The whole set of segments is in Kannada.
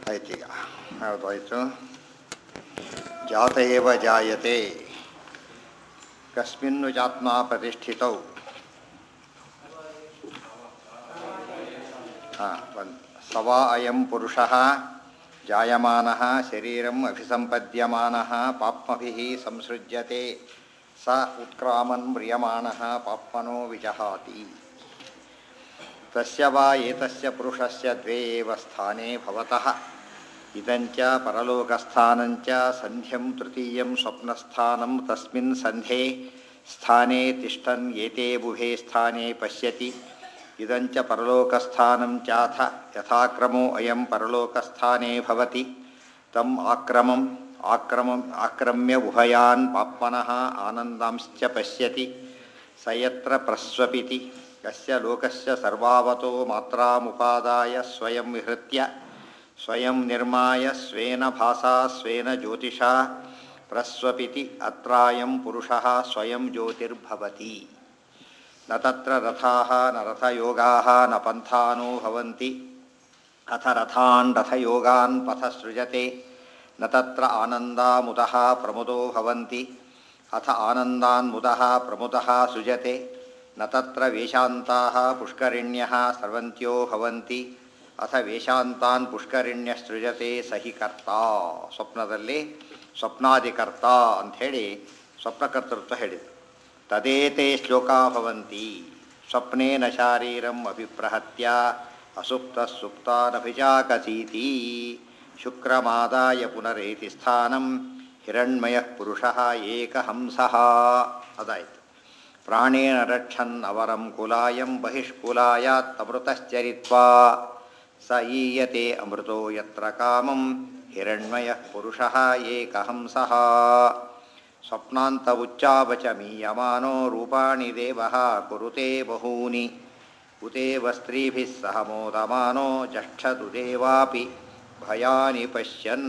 ಆಯ್ತೀಗ ಹೌದಾಯ್ತು ಜಾತ ಏವ ಜಾಯತೆ ಕಸ್ಮಿನ್ನು ಜಾತ್ಮ ಪ್ರತಿಷ್ಠಿತೌ ಹಾಂ ಒಂದು ಸವಾ ಅಯಂ ಪುರುಷಃ ಜಾಯಮಾನಃ ಶರೀರಂ ಅಭಿಸಂಪದ್ಯಮಾನಃ ಪಾಪ್ಮಭಿः ಸಂಸೃಜ್ಯತೆ ಸ ಉತ್ಕ್ರಾಮನ್ ಮ್ರಿಯಮಾಣಃ ಪಾಪ್ಮನೋ ವಿಜಹಾತಿ ತಸ್ಯ ವಾ ಏತಸ್ಯ ಪುರುಷಸ್ಯ ದ್ವೇ ಏವ ಸ್ಥಾನೇ ಭವತಃ ಇದಂಚ ಪರಲೋಕಸ್ಥಾನಂಚ ಸಂಧ್ಯಂ ತೃತೀಯಂ ಸ್ವಪ್ನಸ್ಥಾನಂ ತಸ್ಮಿನ್ ಸಂಧ್ಯೆ ಸ್ಥಾನೇ ತಿಷ್ಠನ್ ಏತೆ ಬುಭೆ ಸ್ಥಾನೇ ಪಶ್ಯತಿ ಇದಂಚ ಪರಲೋಕಸ್ಥಾನಂ ಚಾಥ ಯಥಾಕ್ರಮೋ ಅಯಂ ಪರಲೋಕಸ್ಥಾನೇ ಭವತಿ ತಮ್ ಆಕ್ರಮಂ ಆಕ್ರಮಂ ಆಕ್ರಮ್ಯ ಉಭಯಾನ್ ಪಾಪ್ಮನಃ ಆನಂದಾಂಶ್ಚ ಪಶ್ಯತಿ ಸ ಯತ್ರ ಪ್ರಸ್ವಪಿತಿ ಯಸ್ಯ ಲೋಕಸ್ಯ ಸರ್ವಾವತೋ ಮಾತ್ರಾಮುಪಾದಾಯ ಸ್ವಯಂ ವಿಹೃತ್ಯ ಸ್ವಯಂ ನಿರ್ಮಾಯ ಸ್ವೇನ ಭಾಸಾ ಸ್ವೇನ ಜ್ಯೋತಿಷಾ ಪ್ರಸ್ವಪಿತಿ ಅತ್ರಾಯಂ ಪುರುಷಃ ಸ್ವಯಂ ಜ್ಯೋತಿರ್ಭವತಿ ನ ತತ್ರ ರಥಾಃ ನ ರಥಯೋಗಾಃ ನ ಪಂಥಾನೋ ಭವಂತಿ ಅಥ ರಥಾನ್ ರಥಯೋಗಾನ್ ಪಥ ಸೃಜತೆ ನ ತತ್ರ ಆನಂದಾಮುದಃ ಪ್ರಮುದೋ ಭವಂತಿ ಅಥ ಆನಂದಾನ್ ಮುದಃ ಪ್ರಮುದಃ ಸೃಜತೆ ನ ತತ್ರ ವೇಷಾಂತಾಃ ಪುಷ್ಕರಿಣ್ಯಃ ಸರ್ವಂತ್ಯೋ ಭವಂತಿ ಅಥ ವೇಷಾಂತಾನ್ ಪುಷ್ಕರಿಣ್ಯಸೃಜತೆ ಸಹಿ ಕರ್ತ ಸ್ವಪ್ನದಲ್ಲಿ ಸ್ವಪ್ನಾದಿಕರ್ತ ಅಂಥೇಳಿ ಸ್ವಪ್ನಕರ್ತೃತ್ವ ಹೇಳಿದರು ತದೇತೆ ಶ್ಲೋಕಾ ಭವಂತಿ ಸ್ವಪ್ನೇನ ಶಾರೀರಂ ಅಭಿಪ್ರಹತ್ಯ ಅಸುಪ್ತ ಸುಪ್ತಾನಭಿಜಾಕಸೀತಿ ಶುಕ್ರಮಾದಾಯ ಪುನರೇತಿ ಸ್ಥಾನಂ ಹಿರಣ್ಮಯ ಪುರುಷಃ ಏಕಹಂಸಃ ಅದಾಯಿತು ಪ್ರಾಣೇನ ರಕ್ಷನ್ ಅವರಂ ಕುಲಾಯಂ ಬಹಿಷ್ಕುಲಾಯಾತ್ ಅಮೃತಶ್ಚರಿತ್ವಾ ಸ ಈಯತೆ ಅಮೃತೋ ಯತ್ರ ಕಾಮಂ ಹಿರಣ್ಮಯ ಪುರುಷಃ ಏಕಹಂಸಃ ಸ್ವಪ್ನಾಂತ ಉಚ್ಚಾವಚಮೀಯಮಾನೋ ರೂಪಾಣಿ ದೇವಃ ಕುರುತೆ ಬಹೂನಿ ಉತೇವ ಸ್ತ್ರೀಭಿः ಸಹ ಮೋದಮಾನೋ ಜಷ್ಠತು ದೇವಾಪಿ ಭಯಾನಿ ಪಶ್ಯನ್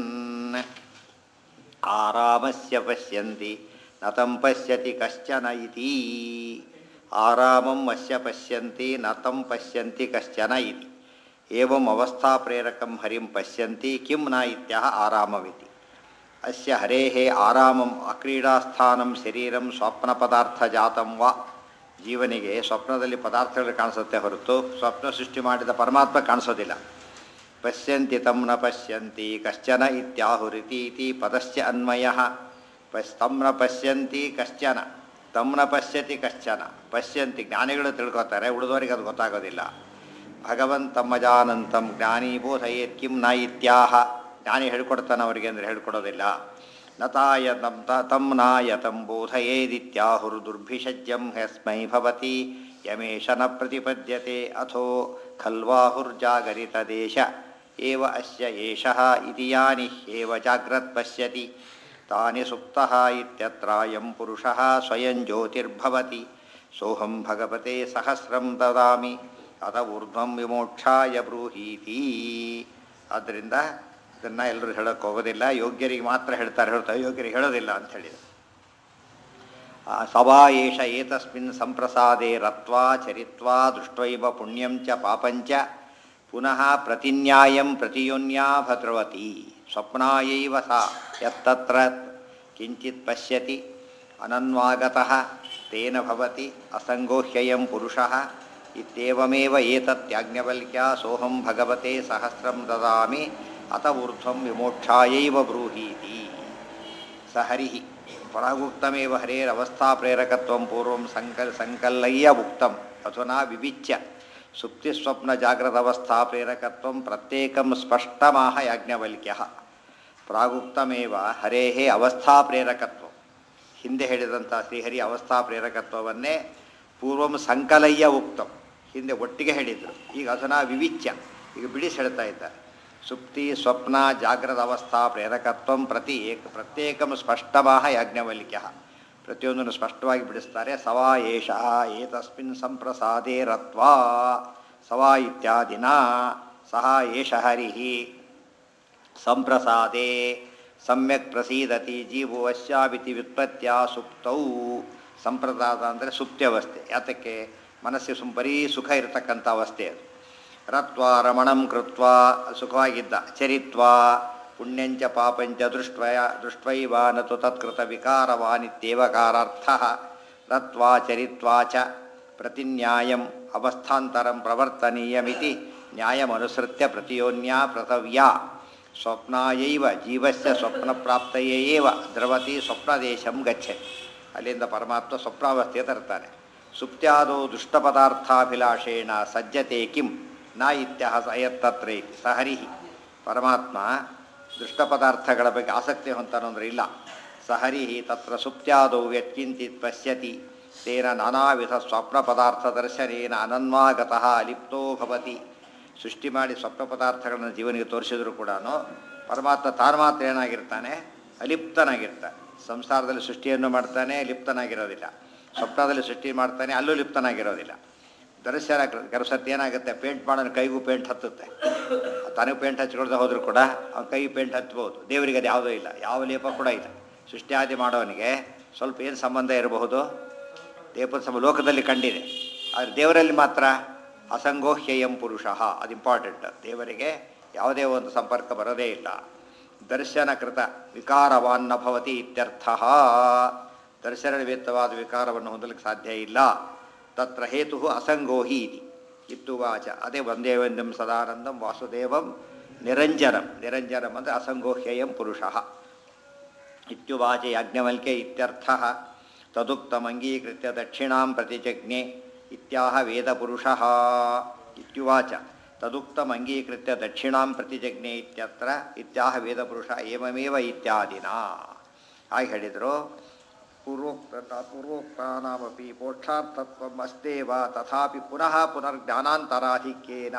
ಆರಾಮಸ್ಯ ಪಶ್ಯಂತಿ ನ ತಂ ಪಶ್ಯತಿ ಕಶ್ಚನ ಇತಿ ಆರಾಮಂ ಅಸ್ಯ ಪಶ್ಯಂತಿ ನ ತಂ ಪಶ್ಯಂತಿ ಕಶ್ಚನ ಇತಿ ಏವಂ ಅವಸ್ಥಾ ಪ್ರೇರಕಂ ಹರಿಂ ಪಶ್ಯಂತಿ ಕಿಂ ನ ಇತ್ಯಹ ಆರಾಮವಿತಿ ಅಸ್ಯ ಹರೇಃ ಆರಾಮಂ ಅಕ್ರೀಡಾಸ್ಥಾನಂ ಶರೀರಂ ಸ್ವಪ್ನ ಪದಾರ್ಥ ಜಾತಂ ವಾ ಜೀವನಿಗೆ ಸ್ವಪ್ನದಲ್ಲಿ ಪದಾರ್ಥಗಳು ಕಾಣಿಸುತ್ತೆ ಹೊರತು ಸ್ವಪ್ನ ಸೃಷ್ಟಿ ಮಾಡಿದ ಪರಮಾತ್ಮ ಕಾಣಿಸೋದಿಲ್ಲ ಪಶ್ಯಂತಿ ತಂ ನ ಪಶ್ಯಂತಿ ಕಶ್ಚನ ಇತ್ಯಾಹುರಿತೀತಿ ಪದಸ್ಯ ಅನ್ವಯ ಪಶ್ ತಂ ನ ಪಶ್ಯಂತಿ ಕಶ್ಚನ ತಂ ನ ಪಶ್ಯತಿ ಕಶ್ಚನ ಪಶ್ಯಂತಿ ಜ್ಞಾನಿಗಳು ತಿಳ್ಕೊತಾರೆ ಉಳಿದವರಿಗೆ ಅದು ಗೊತ್ತಾಗೋದಿಲ್ಲ ಭಗವಂತಮ್ಮಜಾನಂತಂ ಜ್ಞಾನಿ ಬೋಧಯೇತ್ ಕಿಂ ನ ಇತ್ಯಾಹ ಜ್ಞಾನಿ ಹೇಳ್ಕೊಡ್ತಾನೆ ಅವರಿಗೆ ಅಂದರೆ ಹೇಳ್ಕೊಡೋದಿಲ್ಲ ನತಾಯ ತಂ ತಂ ನಾಯ ತಂ ಬೋಧಯೇದಿತ್ಯಾಹುರ್ದುರ್ಭಿಷಜ್ಯಂ ಹಸ್ಮೈ ಭವತಿ ಯಮೇಶ ನ ಪ್ರತಿಪದ್ಯತೆ ಅಥೋ ಖಲ್ವಾಹುರ್ಜಾಗರಿತದೇಶ ಏವ ಅಸ್ಯ ಏಷಃ ಇತಿ ಯಾನಿ ಏವ ಜಾಗ್ರತ್ ಪಶ್ಯತಿ ತಾನಿ ಸುಪ್ತಃ ಇತ್ಯತ್ರಾಯಂ ಪುರುಷಃ ಸ್ವಯಂ ಜ್ಯೋತಿರ್ಭವತಿ ಸೋಹಂ ಭಗವತೆ ಸಹಸ್ರಂ ದದಾಮಿ ಅತ ಊರ್ಧ್ವಂ ವಿಮೋಕ್ಷಾಯ ಬ್ರೂಹೀತಿ ಆದ್ದರಿಂದ ಇದನ್ನು ಎಲ್ಲರೂ ಹೇಳೋಕ್ಕೆ ಹೋಗೋದಿಲ್ಲ ಯೋಗ್ಯರಿಗೆ ಮಾತ್ರ ಹೇಳ್ತಾರೆ ಹೇಳ್ತಾರೆ ಯೋಗ್ಯರಿಗೆ ಹೇಳೋದಿಲ್ಲ ಅಂತ ಹೇಳಿದರು ಸವಾ ಏಷ ಏತಸ್ಮಿನ್ ಸಂಪ್ರಸಾದೆ ರತ್ವಾ ಚರಿತ್ವಾ ದೃಷ್ಟೈವ ಪುಣ್ಯಂ ಚ ಪಾಪಂಚ ಪುನಃ ಪ್ರತಿನ್ಯಾಯಂ ಪ್ರತಿಯೋನ್ಯಾ ಭದ್ರವತಿ ಸ್ವಪ್ನಾಯೈವ ಸಾ ಯತ್ತತ್ರ ಕಿಂಚಿತ್ ಪಶ್ಯತಿ ಅನನ್ವಾಗತಃ ತೇನ ಭವತಿ ಅಸಂಗೋಹ್ಯಯಂ ಪುರುಷಃ ಇತ್ಯೇವಮೇವ ಏತತ್ಯಾಜ್ಞವಲ್ಕ್ಯ ಸೋಹಂ ಭಗವತೆ ಸಹಸ್ರಂ ದದಾಮಿ ಅತ ಊರ್ಧ್ವಂ ವಿಮೋಕ್ಷಾಯೈವ ಬ್ರೂಹೀತಿ ಸ ಹರಿಃ ಪರಾಗುಕ್ತಮೇವ ಹರೇರವಸ್ಥಾಪ್ರೇರಕತ್ವಂ ಪೂರ್ವಂ ಸಂಕಲ್ ಸಂಕಲ್ಲಯ್ಯ ಉಕ್ತಂ ಅಧುನಾ ವಿವಿಚ್ಯ ಸುಪ್ತಿಸ್ವಪ್ನ ಜಾಗ್ರದವಸ್ಥಾ ಪ್ರೇರಕತ್ವಂ ಪ್ರತ್ಯೇಕಂ ಸ್ಪಷ್ಟಮಾಹ ಯಾಜ್ಞವಲ್ಕ್ಯ ಪ್ರಾಗುಕ್ತಮೇವ ಹರೇಃ ಅವಸ್ಥಾ ಪ್ರೇರಕತ್ವ ಹಿಂದೆ ಹೇಳಿದಂಥ ಶ್ರೀಹರಿ ಅವಸ್ಥಾ ಪ್ರೇರಕತ್ವವನ್ನೇ ಪೂರ್ವಂ ಸಂಕಲಯ್ಯ ಉಕ್ತಂ ಹಿಂದೆ ಒಟ್ಟಿಗೆ ಹೇಳಿದರು ಈಗ ಅದನ್ನ ವಿವಿಚ್ಯ ಈಗ ಬಿಡಿಸಿ ಹೇಳ್ತಾ ಇದ್ದಾರೆ ಸುಪ್ತಿ ಸ್ವಪ್ನ ಜಾಗ್ರದ ಅವಸ್ಥಾ ಪ್ರೇರಕತ್ವ ಪ್ರತಿ ಏಕ ಪ್ರತ್ಯೇಕಂ ಸ್ಪಷ್ಟಮಾಹ ಯಾಜ್ಞವಲ್ಕ್ಯ ಪ್ರತಿಯೊಂದನ್ನು ಸ್ಪಷ್ಟವಾಗಿ ಬಿಡಿಸ್ತಾರೆ ಸವಾ ಏಷ ಏತಸ್ಮಿನ್ ಸಂಪ್ರಸಾದೇ ರತ್ವಾ ಸವಾ ಇತ್ಯಾದಿನ ಸಹ ಏಷ ಹರಿ ಸಂಪ್ರಸಾದೇ ಸಮ್ಯಕ್ ಪ್ರಸೀದತಿ ಜೀವೋವಶ್ಯಾವಿತಿ ವ್ಯುತ್ಪತ್ತ್ಯ ಸುಪ್ತೌ ಸಂಪ್ರದಾಯ ಅಂದರೆ ಸುಪ್ತಿ ಅವಸ್ಥೆ ಯಾತಕ್ಕೆ ಮನಸ್ಸಿಗೆ ಸುಮ್ ಬರೀ ಸುಖ ಇರತಕ್ಕಂಥ ಅವಸ್ಥೆ ಅದು ರತ್ವಾ ರಮಣಂ ಕೃತ್ವಾ ಸುಖವಾಗಿದ್ದ ಚರಿತ್ವಾ ಪುಣ್ಯಂಚ ಪಾಪಂಚ ದೃಷ್ಟ್ವಯ ದೃಷ್ಟ್ವೈವ ನತು ತತ್ಕೃತ ವಿಕಾರವಾನಿತ್ಯೇವಕಾರಾರ್ಥ ರತ್ವಾ ಚರಿತ್ವಾ ಚ ಪ್ರತಿನ್ಯಾಯಂ ಅವಸ್ಥಾಂತರಂ ಪ್ರವರ್ತನೀಯಮಿತಿ ನ್ಯಾಯಮನುಸೃತ್ಯ ಪ್ರತಿಯೋನ್ಯಾ ಪ್ರತವ್ಯ ಸ್ವಪ್ನಾಯೈವ ಜೀವಸ್ಯ ಸ್ವಪ್ನಪ್ರಾಪ್ತಯೇ ಏವ ದ್ರವತಿ ಸ್ವಪ್ನದೇಶಂ ಗಚ್ಚತಿ ಅಲ್ಲಿಂದ ಪರಮಾತ್ಮ ಸ್ವಪ್ನಾವಸ್ಥೆಗೆ ತರ್ತಾನೆ ಸುಪ್ತ್ಯಾದೋ ದುಷ್ಟಪದಾರ್ಥಾಭಿಲಾಷೇಣ ಸಜ್ಜತೆ ಕಿಂ ನ ಇತ್ಯಹ ಸಯತ್ತತ್ರ ಇತಿ ಸಹರಿ ಪರಮಾತ್ಮ ದುಷ್ಟ ಪದಾರ್ಥಗಳ ಬಗ್ಗೆ ಆಸಕ್ತಿ ಹೊಂತಾನು ಅಂದ್ರೆ ಇಲ್ಲ ಸಹರಿ ತತ್ರ ಸುಪ್ತ್ಯಾದೌ ಯತ್ಕಿಂಚಿತ್ ಪಶ್ಯತಿ ತೇನ ನಾನಾವಿಧ ಸ್ವಪ್ನ ಪದಾರ್ಥ ದರ್ಶನೇನ ಅನನ್ವಾಗತಃ ಅಲಿಪ್ತೋ ಭವತಿ ಸೃಷ್ಟಿ ಮಾಡಿ ಸ್ವಪ್ನ ಪದಾರ್ಥಗಳನ್ನು ಜೀವನಿಗೆ ತೋರಿಸಿದ್ರು ಕೂಡ ಪರಮಾತ್ಮ ತಾನು ಮಾತ್ರ ಏನಾಗಿರ್ತಾನೆ ಅಲಿಪ್ತನಾಗಿರ್ತಾನೆ ಸಂಸಾರದಲ್ಲಿ ಸೃಷ್ಟಿಯನ್ನು ಮಾಡ್ತಾನೆ ಲಿಪ್ತನಾಗಿರೋದಿಲ್ಲ ಸ್ವಪ್ನದಲ್ಲಿ ಸೃಷ್ಟಿ ಮಾಡ್ತಾನೆ ಅಲ್ಲೂ ಲಿಪ್ತನಾಗಿರೋದಿಲ್ಲ ದರ್ಶನ ಕೆಲವು ಸತಿ ಏನಾಗುತ್ತೆ ಪೇಂಟ್ ಮಾಡೋನು ಕೈಗೂ ಪೇಂಟ್ ಹತ್ತುತ್ತೆ ತನಗೆ ಪೇಂಟ್ ಹಚ್ಕೊಳ್ದೆ ಹೋದರೂ ಕೂಡ ಅವ್ನ ಕೈ ಪೇಂಟ್ ಹತ್ಬೋದು ದೇವರಿಗೆ ಅದು ಯಾವುದೂ ಇಲ್ಲ ಯಾವ ಲೇಪ ಕೂಡ ಇಲ್ಲ ಸೃಷ್ಟಿಯಾದಿ ಮಾಡೋವನಿಗೆ ಸ್ವಲ್ಪ ಏನು ಸಂಬಂಧ ಇರಬಹುದು ದೇವದ ಸಮ ಲೋಕದಲ್ಲಿ ಕಂಡಿದೆ ಆದರೆ ದೇವರಲ್ಲಿ ಮಾತ್ರ ಅಸಂಗೋಹ್ಯಯಂ ಪುರುಷ ಅದು ಇಂಪಾರ್ಟೆಂಟ್ ದೇವರಿಗೆ ಯಾವುದೇ ಒಂದು ಸಂಪರ್ಕ ಬರೋದೇ ಇಲ್ಲ ದರ್ಶನ ಕೃತ ವಿಕಾರವಾನ್ನ ಭವತಿ ಇತ್ಯರ್ಥ ದರ್ಶನ ನಿಮಿತ್ತವಾದ ವಿಕಾರವನ್ನು ಹೊಂದಲಿಕ್ಕೆ ಸಾಧ್ಯ ಇಲ್ಲ ತತ್ರ ಹೇತು ಅಸಂಗೋಹಿ ಇತಿ ಇತ್ತು ವಾಚ ಅದೇ ಒಂದೇ ಒಂದಂ ಸದಾನಂದಂ ವಾಸುದೇವಂ ನಿರಂಜನಂ ನಿರಂಜನಂ ಅಂದರೆ ಅಸಂಗೋಹ್ಯಯಂ ಪುರುಷ ಇತ್ಯುವಾಚ ಯಾಜ್ಞವಲ್ಕೆ ಇತ್ಯರ್ಥ ತದುಕ್ತಮಂಗೀಕೃತ್ಯ ದಕ್ಷಿಣಾಂ ಪ್ರತಿಜಜ್ಞೆ ಇತ್ಯಾಹ ವೇದಪುರುಷ ಇತ್ಯುವಾಚ ತದುಕ್ತಮಂಗೀಕೃತ್ಯ ದಕ್ಷಿಣಾಂ ಪ್ರತಿಜಜ್ಞೆ ಇತ್ಯತ್ರ ಇತ್ಯಾಹ ವೇದಪುರುಷ ಏವಮೇವ ಇತ್ಯಾದಿನ ಹಾಗೆ ಹೇಳಿದರು ಪೂರ್ವೋಕ್ತ ಪೂರ್ವೋಕ್ತಾನಾಮಪಿ ಮೋಕ್ಷಾರ್ಥತ್ವಂ ಅಸ್ತೇವ ತಥಾಪಿ ಪುನಃ ಪುನರ್ಜ್ಞಾನಾಂತರಾಧಿಕ್ಯೇನ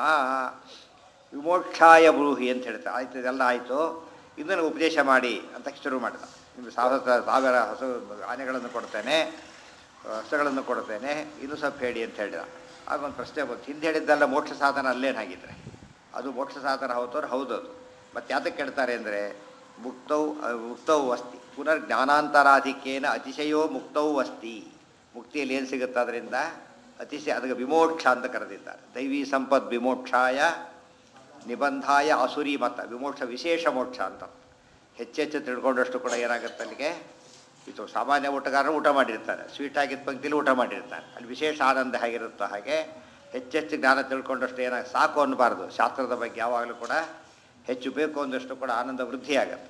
ವಿಮೋಕ್ಷಾಯ ಬ್ರೂಹಿ ಅಂತ ಹೇಳ್ತಾರೆ ಆಯ್ತು ಇದೆಲ್ಲ ಆಯಿತು ಇದನ್ನು ಉಪದೇಶ ಮಾಡಿ ಅಂತ ಶುರು ಮಾಡಿದ ನಿಮಗೆ ಸಾವಿರ ಸಾವಿರ ಹಸು ಆನೆಗಳನ್ನು ಕೊಡ್ತೇನೆ ಹಸುಗಳನ್ನು ಕೊಡ್ತೇನೆ ಇನ್ನೂ ಸ್ವಲ್ಪ ಹೇಳಿ ಅಂತ ಹೇಳಿದ ಆಗ ಒಂದು ಪ್ರಶ್ನೆ ಬಂತು ಹಿಂದೆ ಹೇಳಿದ್ದೆಲ್ಲ ಮೋಕ್ಷ ಸಾಧನ ಅಲ್ಲೇನಾಗಿದ್ರೆ ಅದು ಮೋಕ್ಷ ಸಾಧನ ಹೌದವ್ರು ಹೌದದು ಮತ್ತು ಯಾತಕ್ಕೆ ಕೇಳ್ತಾರೆ ಅಂದರೆ ಮುಕ್ತೌ ಮುಕ್ತೌ ಅಸ್ತಿ ಪುನರ್ ಜ್ಞಾನಾಂತರಾಧಿಕ್ಯೇನ ಅತಿಶಯೋ ಮುಕ್ತೌ ಅಸ್ತಿ ಮುಕ್ತಿಯಲ್ಲಿ ಏನು ಸಿಗುತ್ತೆ ಅದರಿಂದ ಅತಿಶಯ ಅದಕ್ಕೆ ವಿಮೋಕ್ಷ ಅಂತ ಕರೆದಿದ್ದಾರೆ ದೈವಿ ಸಂಪದ್ ವಿಮೋಕ್ಷಾಯ ನಿಬಂಧಾಯ ಅಸುರಿ ಮತ ವಿಮೋಕ್ಷ ವಿಶೇಷ ಮೋಕ್ಷ ಅಂತ ಹೆಚ್ಚೆಚ್ಚು ತಿಳ್ಕೊಂಡಷ್ಟು ಕೂಡ ಏನಾಗುತ್ತೆ ಅಲ್ಲಿಗೆ ಇದು ಸಾಮಾನ್ಯ ಊಟಗಾರರು ಊಟ ಮಾಡಿರ್ತಾರೆ ಸ್ವೀಟ್ ಆಗಿದ್ದ ಪಂಕ್ತಿಲಿ ಊಟ ಮಾಡಿರ್ತಾರೆ ಅಲ್ಲಿ ವಿಶೇಷ ಆನಂದ ಹೇಗಿರುತ್ತೋ ಹಾಗೆ ಹೆಚ್ಚೆಚ್ಚು ಜ್ಞಾನ ತಿಳ್ಕೊಂಡಷ್ಟು ಏನಾಗ ಸಾಕು ಅನ್ನಬಾರ್ದು ಶಾಸ್ತ್ರದ ಬಗ್ಗೆ ಯಾವಾಗಲೂ ಕೂಡ ಹೆಚ್ಚು ಬೇಕು ಅಂದಷ್ಟು ಕೂಡ ಆನಂದ ವೃದ್ಧಿಯಾಗತ್ತೆ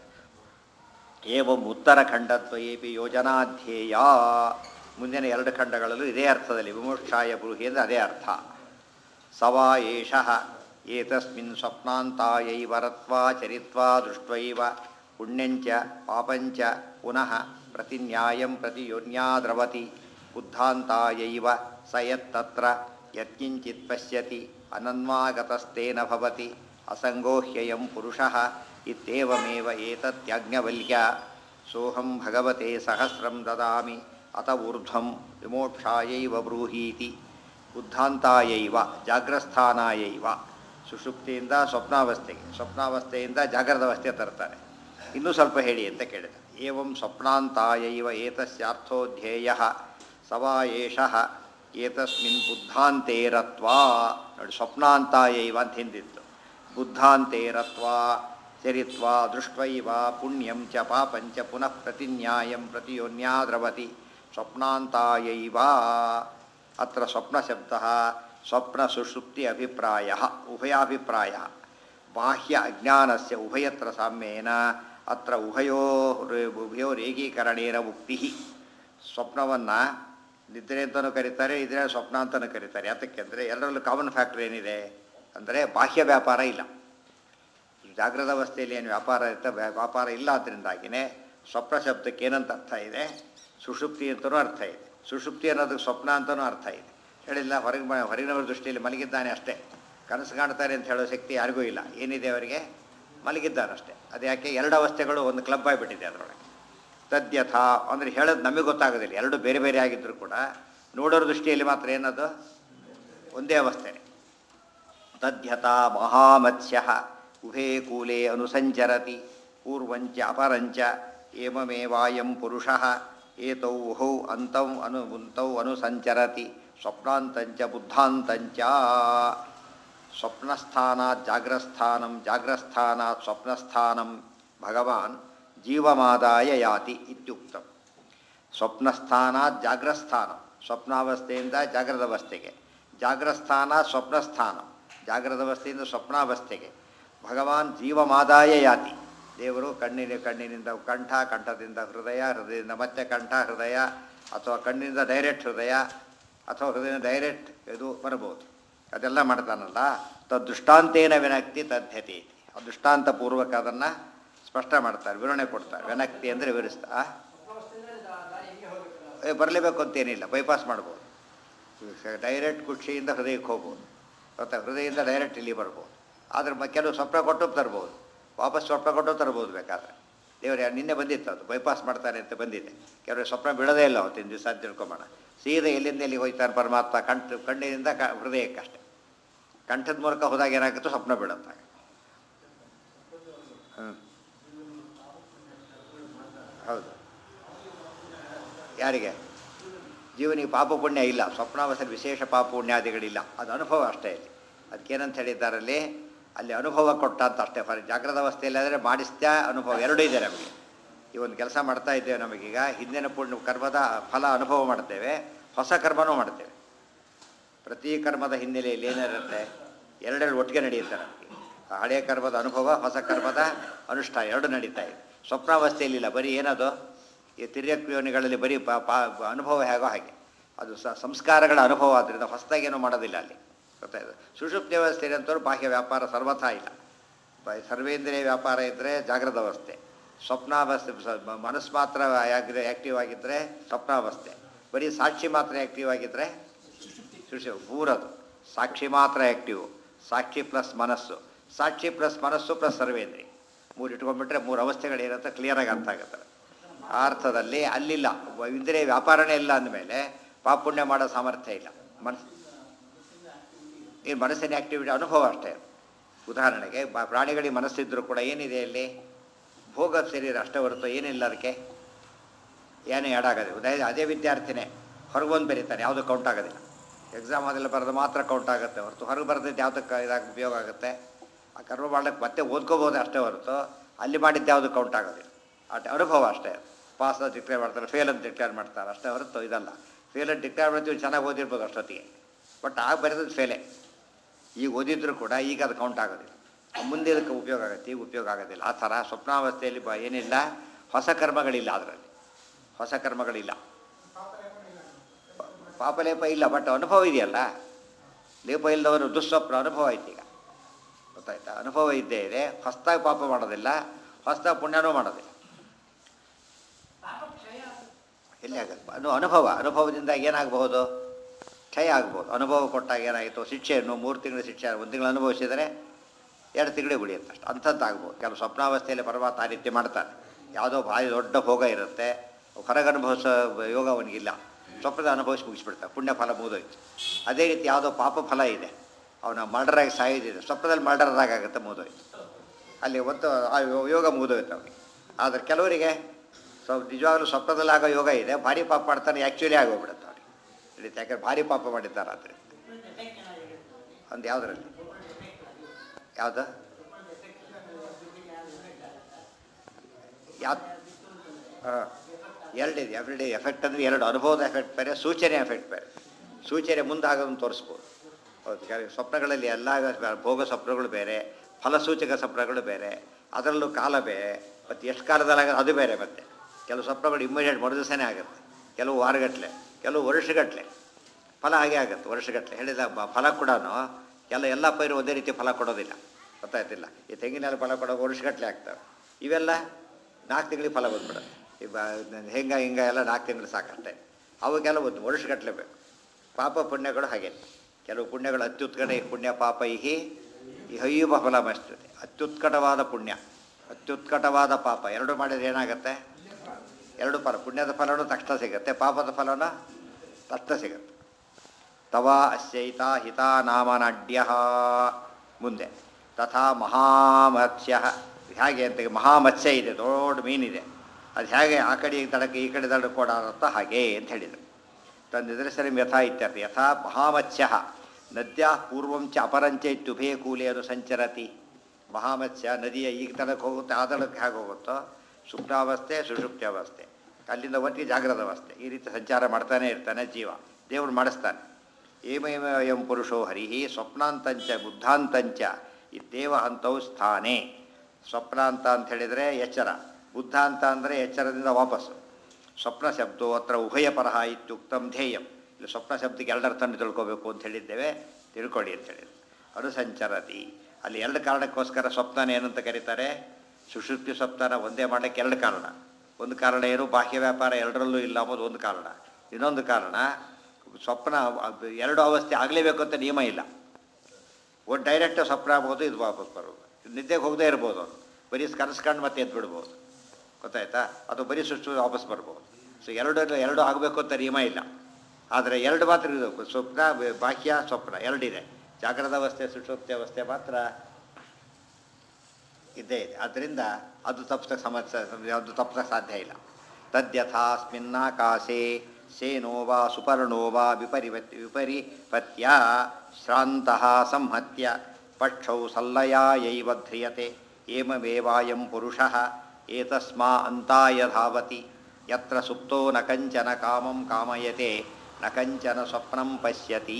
ಏವಂ ಉತ್ತರ ಖಂಡದ್ವಯೇಪಿ ಯೋಜನಾಧ್ಯೇಯ ಮುಂದಿನ ಎರಡು ಖಂಡಗಳಲ್ಲೂ ಇದೇ ಅರ್ಥದಲ್ಲಿ ವಿಮೋಕ್ಷಾಯ ಬ್ರೂಹಿ ಅಂದರೆ ಅದೇ ಅರ್ಥ ಸವಾ ಏಷ ಏತಸ್ಮಿನ್ ಸ್ವಪ್ನಾಂತಾಯೈವ ರತ್ವಾ ಚರಿತ್ವಾ ದೃಷ್ಟ್ವೈವ ಪುಣ್ಯಂಚ ಪಾಪಂಚ ಪುನಃ ಪ್ರತಿನ್ಯಾಯಂ ಪ್ರತಿ ಯೋನ್ಯಾದ್ರವತಿ ಬುದ್ಧಾಂತಾಯೈವ ಸ ಯತ್ತತ್ರ ಯತ್ಕಿಂಚಿತ್ ಪಶ್ಯತಿ ಅನನ್ವಾಗತಸ್ತೇನ ಭವತಿ ಅಸಂಗೋಹ್ಯಯಂ ಪುರುಷಃ ಇತ್ಯೇವಮೇವ ಏತತ್ಯಾಜ್ಞವಲ್ಕ್ಯ ಸೋಹಂ ಭಗವತೆ ಸಹಸ್ರಂ ದದಾಮಿ ಅತ ಊರ್ಧ್ವಂ ವಿಮೋಕ್ಷಾಯೈವ ಬ್ರೂಹೀತಿ ಬುದ್ಧಾಂತಾಯೈವ ಜಾಗ್ರಸ್ಥಾನಾಯೈವ ಸುಷುಪ್ತಿಯಿಂದ ಸ್ವಪ್ನಾವಸ್ಥೆಗೆ ಸ್ವಪ್ನಾವಸ್ಥೆಯಿಂದ ಜಾಗ್ರದ ಅವಸ್ಥೆ ತರ್ತಾರೆ ಇನ್ನೂ ಸ್ವಲ್ಪ ಹೇಳಿ ಅಂತ ಕೇಳಿದ ಏವಂ ಸ್ವಪ್ನಾಂತಾಯೈವ ಏತಸ್ಯಾರ್ಥೋಧ್ಯೇಯ ಸವಾ ಏಷಃ ಏತಸ್ಮಿನ್ ಬುದ್ಧಾಂತೇರತ್ವಾ ನೋಡಿ ಸ್ವಪ್ನಾಂತಾಯೈವ ಅಂತ ಹಿಂದಿತ್ತು ಬುದ್ಧಾಂತೇರತ್ವಾ ಚರಿತ್ವಾ ದೃಷ್ಟ್ವೈವ ಪುಣ್ಯಂ ಚ ಪಾಪಂಚ ಪುನಃ ಪ್ರತಿನ್ಯಾಯಂ ಪ್ರತಿಯೋನ್ಯಾದ್ರವತಿ ಸ್ವಪ್ನಾಂತಾಯೈವ ಅತ್ರ ಸ್ವಪ್ನಶಬ್ದ ಸ್ವಪ್ನ ಸುಷುಪ್ತಿ ಅಭಿಪ್ರಾಯ ಉಭಯಾಭಿಪ್ರಾಯ ಬಾಹ್ಯ ಅಜ್ಞಾನಸ್ಯ ಉಭಯತ್ರ ಸಾಮ್ಯೇನ ಅತ್ರ ಉಭಯೋ ಉಭಯೋರೇಕೀಕರಣೇನ ಮುಕ್ತಿ ಸ್ವಪ್ನವನ್ನು ನಿದ್ರೆ ಅಂತಲೂ ಕರೀತಾರೆ ಇದ್ರೆ ಸ್ವಪ್ನ ಅಂತಲೂ ಕರೀತಾರೆ ಯಾತಕ್ಕೆ ಅಂದರೆ ಎರಡರಲ್ಲೂ ಕಾಮನ್ ಫ್ಯಾಕ್ಟರ್ ಏನಿದೆ ಅಂದರೆ ಬಾಹ್ಯ ವ್ಯಾಪಾರ ಇಲ್ಲ ಜಾಗೃತ ಅವಸ್ಥೆಯಲ್ಲಿ ಏನು ವ್ಯಾಪಾರ ಇರುತ್ತೆ ವ್ಯಾ- ವ್ಯಾಪಾರ ಇಲ್ಲ ಅದರಿಂದಾಗಿಯೇ ಸ್ವಪ್ನ ಶಬ್ದಕ್ಕೆ ಏನಂತ ಅರ್ಥ ಇದೆ ಸುಷುಪ್ತಿ ಅಂತಲೂ ಅರ್ಥ ಇದೆ ಸುಷುಪ್ತಿ ಅನ್ನೋದಕ್ಕೆ ಸ್ವಪ್ನ ಅಂತಲೂ ಅರ್ಥ ಇದೆ ಹೇಳಿಲ್ಲ ಹೊರಗೆ ಮ- ಹೊರಗಿನವರ ದೃಷ್ಟಿಯಲ್ಲಿ ಮಲಗಿದ್ದಾನೆ ಅಷ್ಟೇ ಕನಸು ಕಾಣ್ತಾರೆ ಅಂತ ಹೇಳೋ ಶಕ್ತಿ ಯಾರಿಗೂ ಇಲ್ಲ ಏನಿದೆ ಅವರಿಗೆ ಮಲಗಿದ್ದಾನಷ್ಟೇ ಅದು ಯಾಕೆ ಎರಡು ಅವಸ್ಥೆಗಳು ಒಂದು ಕ್ಲಬ್ ಆಗಿಬಿಟ್ಟಿದೆ ಅದರೊಳಗೆ ತದ್ಯಥ ಅಂದರೆ ಹೇಳೋದು ನಮಗೆ ಗೊತ್ತಾಗೋದಿಲ್ಲ ಎರಡು ಬೇರೆ ಬೇರೆ ಆಗಿದ್ದರೂ ಕೂಡ ನೋಡೋರ ದೃಷ್ಟಿಯಲ್ಲಿ ಮಾತ್ರ ಏನದು ಒಂದೇ ಅವಸ್ಥೆ ತದ್ಯಥ ಮಹಾಮತ್ಸ್ಯ ಉಭೇ ಕೂಲೆ ಅನುಸಂಚರತಿ ಪೂರ್ವಂಚ ಅಪರಂಚ ಏಮಮೇವಾಯಂ ಪುರುಷ ಏತೌ ಉಹೌ ಅಂತೌ ಅನು ಉಂತೌ ಅನುಸಂಚರತಿ ಸ್ವಪ್ನಾಂತಂಚ ಬುದ್ಧಾಂತಂಚ ಸ್ವಪ್ನಸ್ಥಾನಾತ್ ಜಾಗ್ರಸ್ಥಾನಂ ಜಾಗ್ರಸ್ಥಾನಾತ್ ಸ್ವಪ್ನಸ್ಥಾನಂ ಭಗವಾನ್ ಜೀವಮಾದಾಯ ಯಾತಿ ಇತ್ಯುಕ್ತಂ ಸ್ವಪ್ನಸ್ಥಾನಾತ್ ಜಾಗ್ರಸ್ಥಾನ ಸ್ವಪ್ನಾವಸ್ಥೆಯಿಂದ ಜಾಗ್ರದ ಅವಸ್ಥೆಗೆ ಜಾಗ್ರಸ್ಥಾನ ಸ್ವಪ್ನಸ್ಥಾನ ಜಾಗ್ರದ ಅವಸ್ಥೆಯಿಂದ ಸ್ವಪ್ನಾವಸ್ಥೆಗೆ ಭಗವಾನ್ ಜೀವಮಾದಾಯ ಯಾತಿ ದೇವರು ಕಣ್ಣಿನ ಕಣ್ಣಿನಿಂದ ಕಂಠ ಕಂಠದಿಂದ ಹೃದಯ ಹೃದಯದಿಂದ ಮತ್ತೆ ಕಂಠ ಹೃದಯ ಅಥವಾ ಕಣ್ಣಿನಿಂದ ಡೈರೆಕ್ಟ್ ಹೃದಯ ಅಥವಾ ಹೃದಯದಿಂದ ಡೈರೆಕ್ಟ್ ಇದು ಬರಬಹುದು ಅದೆಲ್ಲ ಮಾಡ್ತಾನಲ್ಲ ತದ್ದೃಷ್ಟಾಂತೇನ ವಿನಕ್ತಿ ತದ್ಧತಿ ಆ ದೃಷ್ಟಾಂತ ಪೂರ್ವಕ ಅದನ್ನು ಸ್ಪಷ್ಟ ಮಾಡ್ತಾರೆ ವಿವರಣೆ ಕೊಡ್ತಾರೆ ವಿನಕ್ತಿ ಅಂದರೆ ವಿವರಿಸ್ತಾ ಏ ಬರಲೇಬೇಕು ಅಂತೇನಿಲ್ಲ ಬೈಪಾಸ್ ಮಾಡ್ಬೋದು ಡೈರೆಕ್ಟ್ ಕುಕ್ಷಿಯಿಂದ ಹೃದಯಕ್ಕೆ ಹೋಗ್ಬೋದು ಗೊತ್ತಾ ಹೃದಯದಿಂದ ಡೈರೆಕ್ಟ್ ಇಲ್ಲಿ ಬರ್ಬೋದು ಆದ್ರೆ ಮ- ಕೆಲವು ಸ್ವಪ್ನ ಕೊಟ್ಟು ತರ್ಬೋದು ವಾಪಸ್ ಸ್ವಪ್ನ ಕೊಟ್ಟು ತರ್ಬೋದು ಬೇಕಾದ್ರೆ ದೇವ್ರು ಯಾರು ನಿನ್ನೆ ಬಂದಿತ್ತು ಅದು ಬೈಪಾಸ್ ಮಾಡ್ತಾನೆ ಅಂತ ಬಂದಿದೆ ಕೆಲವರು ಸ್ವಪ್ನ ಬಿಡೋದೇ ಇಲ್ಲ ಅವತ್ತಿನ ದಿವಸ ಅಂತ ತಿಳ್ಕೊಂಬೋಣ ಸೀದಾ ಎಲ್ಲಿಂದ ಎಲ್ಲಿ ಹೋಯ್ತಾನೆ ಪರಮಾತ್ಮ ಕಂಠ ಕಣ್ಣಿನಿಂದ ಕ ಹೃದಯಕ್ಕಷ್ಟೆ ಕಂಠದ ಮೂಲಕ ಹೋದಾಗ ಏನಾಗುತ್ತೋ ಸ್ವಪ್ನ ಬಿಡುತ್ತೆ ಹ್ಞೂ ಹೌದು ಯಾರಿಗೆ ಜೀವನಿಗೆ ಪಾಪ ಪುಣ್ಯ ಇಲ್ಲ ಸ್ವಪ್ನಾವಸ್ಥೆಯಲ್ಲಿ ವಿಶೇಷ ಪಾಪ ಪುಣ್ಯಾದಿಗಳಿಲ್ಲ ಅದು ಅನುಭವ ಅಷ್ಟೇ ಇಲ್ಲಿ ಅದಕ್ಕೇನಂತ ಹೇಳಿದ್ದಾರಲ್ಲಿ ಅಲ್ಲಿ ಅನುಭವ ಕೊಟ್ಟ ಅಂತ ಅಷ್ಟೇ ಫಾರ್ ಜಾಗ್ರದ ಅವಸ್ಥೆಯಲ್ಲಿ ಆದರೆ ಮಾಡಿಸ್ತಾ ಅನುಭವ ಎರಡೂ ಇದೆ ನಮಗೆ ಈ ಒಂದು ಕೆಲಸ ಮಾಡ್ತಾ ಇದ್ದೇವೆ ನಮಗೀಗ ಹಿಂದಿನ ಪುಣ್ಯ ಕರ್ಮದ ಫಲ ಅನುಭವ ಮಾಡ್ತೇವೆ ಹೊಸ ಕರ್ಮನೂ ಮಾಡ್ತೇವೆ ಪ್ರತಿ ಕರ್ಮದ ಹಿನ್ನೆಲೆಯಲ್ಲಿ ಏನಿರುತ್ತೆ ಎರಡೆರಡು ಒಟ್ಟಿಗೆ ನಡೆಯುತ್ತೆ ನಮಗೆ ಆ ಹಳೆಯ ಕರ್ಮದ ಅನುಭವ ಹೊಸ ಕರ್ಮದ ಅನುಷ್ಠಾನ ಎರಡು ನಡೀತಾ ಇದೆ ಸ್ವಪ್ನಾವಸ್ಥೆಯಲ್ಲಿಲ್ಲ ಬರೀ ಏನದು ಈ ತಿರ್ಯಕ್ರಿಯೋನಿಗಳಲ್ಲಿ ಬರೀ ಪಾ ಪಾ ಅನುಭವ ಹೇಗೋ ಹಾಗೆ ಅದು ಸ ಸಂಸ್ಕಾರಗಳ ಅನುಭವ ಆದ್ದರಿಂದ ಹೊಸದಾಗಿ ಏನೂ ಮಾಡೋದಿಲ್ಲ ಅಲ್ಲಿ ಗೊತ್ತಾಯ್ತು ಸುಷುಪ್ತಿ ಅವಸ್ಥೆಯಲ್ಲಿ ಅಂತವ್ರು ಬಾಹ್ಯ ವ್ಯಾಪಾರ ಸರ್ವಥಾ ಇಲ್ಲ ಬ- ಸರ್ವೇಂದ್ರಿಯ ವ್ಯಾಪಾರ ಇದ್ದರೆ ಜಾಗ್ರದ ಅವಸ್ಥೆ ಸ್ವಪ್ನಾವಸ್ಥೆ ಸ- ಮ- ಮನಸ್ಸು ಮಾತ್ರ ಆಗಿದೆ ಆ್ಯಕ್ಟಿವ್ ಆಗಿದ್ದರೆ ಸ್ವಪ್ನಾವಸ್ಥೆ ಬರೀ ಸಾಕ್ಷಿ ಮಾತ್ರ ಆ್ಯಕ್ಟಿವ್ ಆಗಿದ್ದರೆ ಸುಷು ಮೂರದು ಸಾಕ್ಷಿ ಮಾತ್ರ ಆ್ಯಕ್ಟಿವ್ ಸಾಕ್ಷಿ ಪ್ಲಸ್ ಮನಸ್ಸು ಸಾಕ್ಷಿ ಪ್ಲಸ್ ಮನಸ್ಸು ಪ್ಲಸ್ ಸರ್ವೇಂದ್ರಿ ಮೂರು ಇಟ್ಕೊಂಡ್ಬಿಟ್ರೆ ಮೂರು ಅವಸ್ಥೆಗಳೇನಂತ ಕ್ಲಿಯರಾಗಿ ಅರ್ಥ ಆಗುತ್ತೆ ಆ ಅರ್ಥದಲ್ಲಿ ಅಲ್ಲಿಲ್ಲ ವ- ಇಂದ್ರಿಯ ವ್ಯಾಪಾರನೇ ಇಲ್ಲ ಅಂದಮೇಲೆ ಪಾಪ ಪುಣ್ಯ ಮಾಡೋ ಸಾಮರ್ಥ್ಯ ಇಲ್ಲ ಮನಸ್ಸು ಈ ಮನಸ್ಸಿನ ಆ್ಯಕ್ಟಿವಿಟಿ ಅನುಭವ ಅಷ್ಟೇ ಉದಾಹರಣೆಗೆ ಬ- ಪ್ರಾಣಿಗಳಿಗೆ ಮನಸ್ಸಿದ್ರೂ ಕೂಡ ಏನಿದೆ ಅಲ್ಲಿ ಭೋಗ ಶರೀರ ಅಷ್ಟೇ ಹೊರತು ಏನಿಲ್ಲ ಅದಕ್ಕೆ ಏನೇ ಆಡಾಗದೆ ಉದಾಹರಣೆ ಅದೇ ವಿದ್ಯಾರ್ಥಿನೇ ಹೊರಗೆ ಬಂದು ಬೆರೀತಾನೆ ಯಾವುದು ಕೌಂಟ್ ಆಗೋದಿಲ್ಲ ಎಕ್ಸಾಮ್ ಅದೆಲ್ಲ ಬರೆದು ಮಾತ್ರ ಕೌಂಟ್ ಆಗುತ್ತೆ ಹೊರತು ಹೊರಗೆ ಬರೆದಿದ್ದು ಯಾವುದಕ್ಕೆ ಇದಾಗ ಉಪಯೋಗ ಆಗುತ್ತೆ ಆ ಕರ್ಮ ಮಾಡ್ಲಿಕ್ಕೆ ಮತ್ತೆ ಓದ್ಕೋಬೋದು ಅಷ್ಟೇ ಹೊರತು ಅಲ್ಲಿ ಮಾಡಿದ್ದು ಯಾವುದು ಕೌಂಟ್ ಆಗೋದಿಲ್ಲ ಅಟ್ ಅನುಭವ ಅಷ್ಟೇ ಪಾಸ್ ಅಂತ ಡಿಕ್ಲೇರ್ ಮಾಡ್ತಾರೆ ಫೇಲ್ ಅಂತ ಡಿಕ್ಲೇರ್ ಮಾಡ್ತಾರೆ ಅಷ್ಟೇ ಹೊರತು ಇದಲ್ಲ ಫೇಲ್ ಅಂತ ಡಿಕ್ಲೇರ್ ಮಾಡ್ತೀವಿ ಚೆನ್ನಾಗಿ ಓದಿರ್ಬೋದು ಅಷ್ಟೊತ್ತಿಗೆ ಬಟ್ ಆಗ ಬರೆದದ್ದು ಫೇಲೇ ಈಗ ಓದಿದ್ರು ಕೂಡ ಈಗ ಅದು ಕೌಂಟ್ ಆಗೋದಿಲ್ಲ ಮುಂದೆ ಇದಕ್ಕೆ ಉಪಯೋಗ ಆಗುತ್ತೆ ಈಗ ಉಪಯೋಗ ಆಗೋದಿಲ್ಲ ಆ ಥರ ಸ್ವಪ್ನಾವಸ್ಥೆಯಲ್ಲಿ ಬ ಏನಿಲ್ಲ ಹೊಸ ಕರ್ಮಗಳಿಲ್ಲ ಅದರಲ್ಲಿ ಹೊಸ ಕರ್ಮಗಳಿಲ್ಲ ಪ- ಪಾಪಲೇಪ ಇಲ್ಲ ಬಟ್ ಅನುಭವ ಇದೆಯಲ್ಲ ಲೇಪ ಇಲ್ಲದವರು ದುಸ್ವಪ್ನ ಅನುಭವ ಐತಿ ಈಗ ಗೊತ್ತಾಯ್ತಾ ಅನುಭವ ಇದ್ದೇ ಇದೆ ಹೊಸ್ದಾಗಿ ಪಾಪ ಮಾಡೋದಿಲ್ಲ ಹೊಸ್ದಾಗಿ ಪುಣ್ಯನೂ ಮಾಡೋದಿಲ್ಲ ಎಲ್ಲಿ ಆಗಲ್ಲ ಅದು ಅನುಭವ ಅನುಭವದಿಂದ ಏನಾಗಬಹುದು ಕ್ಷಯ ಆಗ್ಬೋದು ಅನುಭವ ಕೊಟ್ಟಾಗ ಏನಾಯಿತು ಶಿಕ್ಷೆಯನ್ನು ಮೂರು ತಿಂಗಳ ಶಿಕ್ಷೆ ಒಂದು ತಿಂಗಳು ಅನುಭವಿಸಿದರೆ ಎರಡು ತಿಂಗಳಿಗೆ ಉಳಿಯುತ್ತೆ ಅಷ್ಟು ಅಂಥದ್ದು ಆಗ್ಬೋದು ಕೆಲವು ಸ್ವಪ್ನಾವಸ್ಥೆಯಲ್ಲಿ ಪರಮಾತ್ಮ ಆ ರೀತಿ ಮಾಡ್ತಾನೆ ಯಾವುದೋ ಭಾರಿ ದೊಡ್ಡ ಭೋಗ ಇರುತ್ತೆ ಹೊರಗೆ ಅನುಭವಿಸೋ ಯೋಗ ಅವನಿಗಿಲ್ಲ ಸ್ವಪ್ನದ ಅನುಭವಿಸಿ ಮುಗಿಸ್ಬಿಡ್ತಾನೆ ಪುಣ್ಯ ಫಲ ಮುಗಿದೋಯ್ತು ಅದೇ ರೀತಿ ಯಾವುದೋ ಪಾಪ ಫಲ ಇದೆ ಅವನ ಮರ್ಡರಾಗಿ ಸಾಯೋದಿದೆ ಸ್ವಪ್ನದಲ್ಲಿ ಮರ್ಡರ್ದಾಗ ಆಗುತ್ತೆ ಮುಗಿದೋಯ್ತು ಅಲ್ಲಿ ಒಂದು ಆ ಯೋ- ಯೋಗ ಮುಗಿದೋಯ್ತು ಅವನಿಗೆ ಆದರೆ ಕೆಲವರಿಗೆ ಸೊ ನಿಜವಾಗ್ಲೂ ಸ್ವಪ್ನದಲ್ಲಿ ಆಗೋ ಯೋಗ ಇದೆ ಭಾರಿ ಪಾಪ ಮಾಡ್ತಾನೆ ಆ್ಯಕ್ಚುಲಿ ಆಗೋಗ್ಬಿಡುತ್ತೆ ಅವನಿಗೆ ಹಿಡಿತು ಯಾಕಂದ್ರೆ ಭಾರಿ ಪಾಪ ಮಾಡಿದ್ದಾರೆ ಆದರೆ ಒಂದು ಯಾವುದರಲ್ಲಿ ಯಾವುದು ಯಾವ್ದು ಹಾಂ ಎರಡಿದೆ ಎವ್ರಿಡೇ ಎಫೆಕ್ಟ್ ಅಂದರೆ ಎರಡು ಅನುಭವದ ಎಫೆಕ್ಟ್ ಬೇರೆ ಸೂಚನೆ ಎಫೆಕ್ಟ್ ಬೇರೆ ಸೂಚನೆ ಮುಂದಾಗೋದನ್ನು ತೋರಿಸ್ಬೋದು ಹೌದು ಕೆಲವು ಸ್ವಪ್ನಗಳಲ್ಲಿ ಎಲ್ಲ ಭೋಗ ಸ್ವಪ್ನಗಳು ಬೇರೆ ಫಲಸೂಚಕ ಸ್ವಪ್ನಗಳು ಬೇರೆ ಅದರಲ್ಲೂ ಕಾಲ ಬೇರೆ ಮತ್ತು ಎಷ್ಟು ಕಾಲದಲ್ಲಿ ಆಗೋದು ಅದು ಬೇರೆ ಮತ್ತೆ ಕೆಲವು ಸ್ವಪ್ನಗಳು ಇಮ್ಮಿಡಿಯೇಟ್ ಮರುದಿವಸನೇ ಆಗುತ್ತೆ ಕೆಲವು ವಾರಗಟ್ಟಲೆ ಕೆಲವು ವರ್ಷಗಟ್ಟಲೆ ಫಲ ಹಾಗೆ ಆಗುತ್ತೆ ವರ್ಷಗಟ್ಟಲೆ ಹೇಳಿದ ಬ- ಫಲ ಕೂಡ ಎಲ್ಲ ಎಲ್ಲ ಪೈರು ಒಂದೇ ರೀತಿ ಫಲ ಕೊಡೋದಿಲ್ಲ ಗೊತ್ತಾಯ್ತಿಲ್ಲ ಈ ತೆಂಗಿನಲ್ಲಿ ಫಲ ಕೊಡೋ ವರ್ಷಗಟ್ಟಲೆ ಆಗ್ತವೆ ಇವೆಲ್ಲ ನಾಲ್ಕು ತಿಂಗಳಿಗೆ ಫಲ ಬಂದ್ಬಿಡುತ್ತೆ ಈ ಬ ಹೆಂಗ ಹಿಂಗ ಎಲ್ಲ ನಾಲ್ಕು ತಿಂಗಳು ಸಾಕಷ್ಟೇ ಅವಾಗೆಲ್ಲ ಒಂದು ವರ್ಷಗಟ್ಟಲೆ ಬೇಕು ಪಾಪ ಪುಣ್ಯಗಳು ಹಾಗೆ ಕೆಲವು ಪುಣ್ಯಗಳು ಅತ್ಯುತ್ಕಟ ಈ ಪುಣ್ಯ ಪಾಪ ಇಹಿ ಇಹಯ್ಯುವ ಫಲ ಮಸ್ತದೆ ಅತ್ಯುತ್ಕಟವಾದ ಪುಣ್ಯ ಅತ್ಯುತ್ಕಟವಾದ ಪಾಪ ಎರಡು ಮಾಡಿದ್ರೆ ಏನಾಗುತ್ತೆ ಎರಡು ಫಲ ಪುಣ್ಯದ ಫಲನೂ ತಕ್ಷಣ ಸಿಗುತ್ತೆ ಪಾಪದ ಫಲನ ತಕ್ಷಣ ಸಿಗುತ್ತೆ ತವ ಅಸ್ಯೈತ ಹಿತ ನಾಮನಾಡ್ಯ ಮುಂದೆ ತಥಾ ಮಹಾಮತ್ಸ್ಯ ಹೇಗೆ ಅಂತ ಮಹಾಮತ್ಸ್ಯ ಇದೆ ದೊಡ್ಡ ಮೀನಿದೆ ಅದು ಹೇಗೆ ಆ ಕಡೆ ಈ ದಡಕ್ಕೆ ಈ ಕಡೆ ದಡಕ್ಕೆ ಓಡಾಡುತ್ತೋ ಹಾಗೆ ಅಂತ ಹೇಳಿದರು ತಂದಿದ್ರೆ ಸರಿ ಯಥಾ ಇತ್ಯರ್ಥ ಯಥಾ ಮಹಾಮತ್ಸ್ಯ ನದ್ಯಾ ಪೂರ್ವಂ ಚ ಅಪರಂಚ ಇತ್ಯುಭೇ ಕೂಲೆ ಅದು ಸಂಚರತಿ ಮಹಾಮತ್ಸ್ಯ ನದಿಯ ಈಗ ತನಕ ಹೋಗುತ್ತೆ ಆ ತನಕ ಹೇಗೆ ಹೋಗುತ್ತೋ ಸುಪ್ತಾವಸ್ಥೆ ಸುಷುಪ್ತಾವಸ್ಥೆ ಅಲ್ಲಿಂದ ಒಟ್ಟಿಗೆ ಜಾಗ್ರದ ಅವಸ್ಥೆ ಈ ರೀತಿ ಸಂಚಾರ ಮಾಡ್ತಾನೆ ಇರ್ತಾನೆ ಜೀವ ದೇವರು ಮಾಡಿಸ್ತಾನೆ ಏಮೇವ ಅಯಂ ಪುರುಷೋ ಹರಿ ಸ್ವಪ್ನಾಂತಂಚ ಬುದ್ಧಾಂತಂಚ ಇದ್ದೇವ ಹಂತವು ಸ್ಥಾನೇ ಸ್ವಪ್ನ ಅಂತ ಅಂತ ಹೇಳಿದರೆ ಎಚ್ಚರ ಬುದ್ಧ ಅಂತ ಅಂದರೆ ಎಚ್ಚರದಿಂದ ವಾಪಸ್ಸು ಸ್ವಪ್ನ ಶಬ್ದೋ ಅತ್ರ ಉಭಯ ಪರಹ ಇತ್ಯುಕ್ತಂ ಧ್ಯೇಯಂ ಇಲ್ಲಿ ಸ್ವಪ್ನ ಶಬ್ದಕ್ಕೆ ಎರಡರ್ಥವನ್ನು ತಿಳ್ಕೋಬೇಕು ಅಂತ ಹೇಳಿದ್ದೇವೆ ತಿಳ್ಕೊಳ್ಳಿ ಅಂತ ಹೇಳಿದ್ರು ಅನುಸಂಚರತಿ ಅಲ್ಲಿ ಎರಡು ಕಾರಣಕ್ಕೋಸ್ಕರ ಸ್ವಪ್ನ ಏನಂತ ಕರೀತಾರೆ ಸುಷುಪ್ತಿ ಸ್ವಪ್ನ ಒಂದೇ ಮಾಡಲಿಕ್ಕೆ ಎರಡು ಕಾರಣ ಒಂದು ಕಾರಣ ಏನು ಬಾಹ್ಯ ವ್ಯಾಪಾರ ಎರಡರಲ್ಲೂ ಇಲ್ಲ ಅನ್ನೋದು ಒಂದು ಕಾರಣ ಇನ್ನೊಂದು ಕಾರಣ ಸ್ವಪ್ನ ಅದು ಎರಡು ಅವಸ್ಥೆ ಆಗಲೇಬೇಕು ಅಂತ ನಿಯಮ ಇಲ್ಲ ಒಂದು ಡೈರೆಕ್ಟ್ ಸ್ವಪ್ನ ಆಗ್ಬೋದು ಇದು ವಾಪಸ್ ಬರ್ಬೋದು ನಿದ್ದೆಗೆ ಹೋಗದೇ ಇರ್ಬೋದು ಅವನು ಬರೀ ಕನಸ್ಕೊಂಡು ಮತ್ತೆ ಎದ್ದು ಬಿಡ್ಬೋದು ಗೊತ್ತಾಯ್ತಾ ಅದು ಬರೀ ಸುಷ್ಟು ವಾಪಸ್ ಬರ್ಬೋದು ಸೊ ಎರಡು ಎರಡು ಆಗಬೇಕು ಅಂತ ನಿಯಮ ಇಲ್ಲ ಆದರೆ ಎರಡು ಮಾತ್ರ ಇದು ಸ್ವಪ್ನ ಬಾಹ್ಯ ಸ್ವಪ್ನ ಎರಡಿದೆ ಜಾಗ್ರದ ಅವಸ್ಥೆ ಸುಷುಪ್ತಿ ಅವಸ್ಥೆ ಮಾತ್ರ ಇದ್ದೇ ಇದೆ ಆದ್ದರಿಂದ ಅದು ತಪ್ಪಿಸಕ್ಕೆ ಸಮಸ್ಯೆ ಅದು ತಪ್ಪಿಸಕ್ಕೆ ಸಾಧ್ಯ ಇಲ್ಲ ತದ್ಯಥಾಸ್ಮಿನ್ನಾಕಾಶೆ ಸೇನೋ ವಾ ಸುಪರ್ಣೋ ವಾ ವಿಪರಿವತ್ ವಿಪರಿಪತ್ಯ ಶ್ರಾಂತಃ ಸಂಹತ್ಯ ಪಕ್ಷೌ ಸಲ್ಲಯಾಯೈವ ಧ್ರಿಯತೆ ಏಮವೇವಾಯಂ ಪುರುಷಃ ಏತಸ್ಮಾ ಅಂತಾಯ ಧಾವತಿ ಯತ್ರ ಸುಪ್ತೋ ನ ಕಂಚನ ಕಾಮಂ ಕಾಮಯತೆ ನ ಕಂಚನ ಸ್ವಪ್ನಂ ಪಶ್ಯತಿ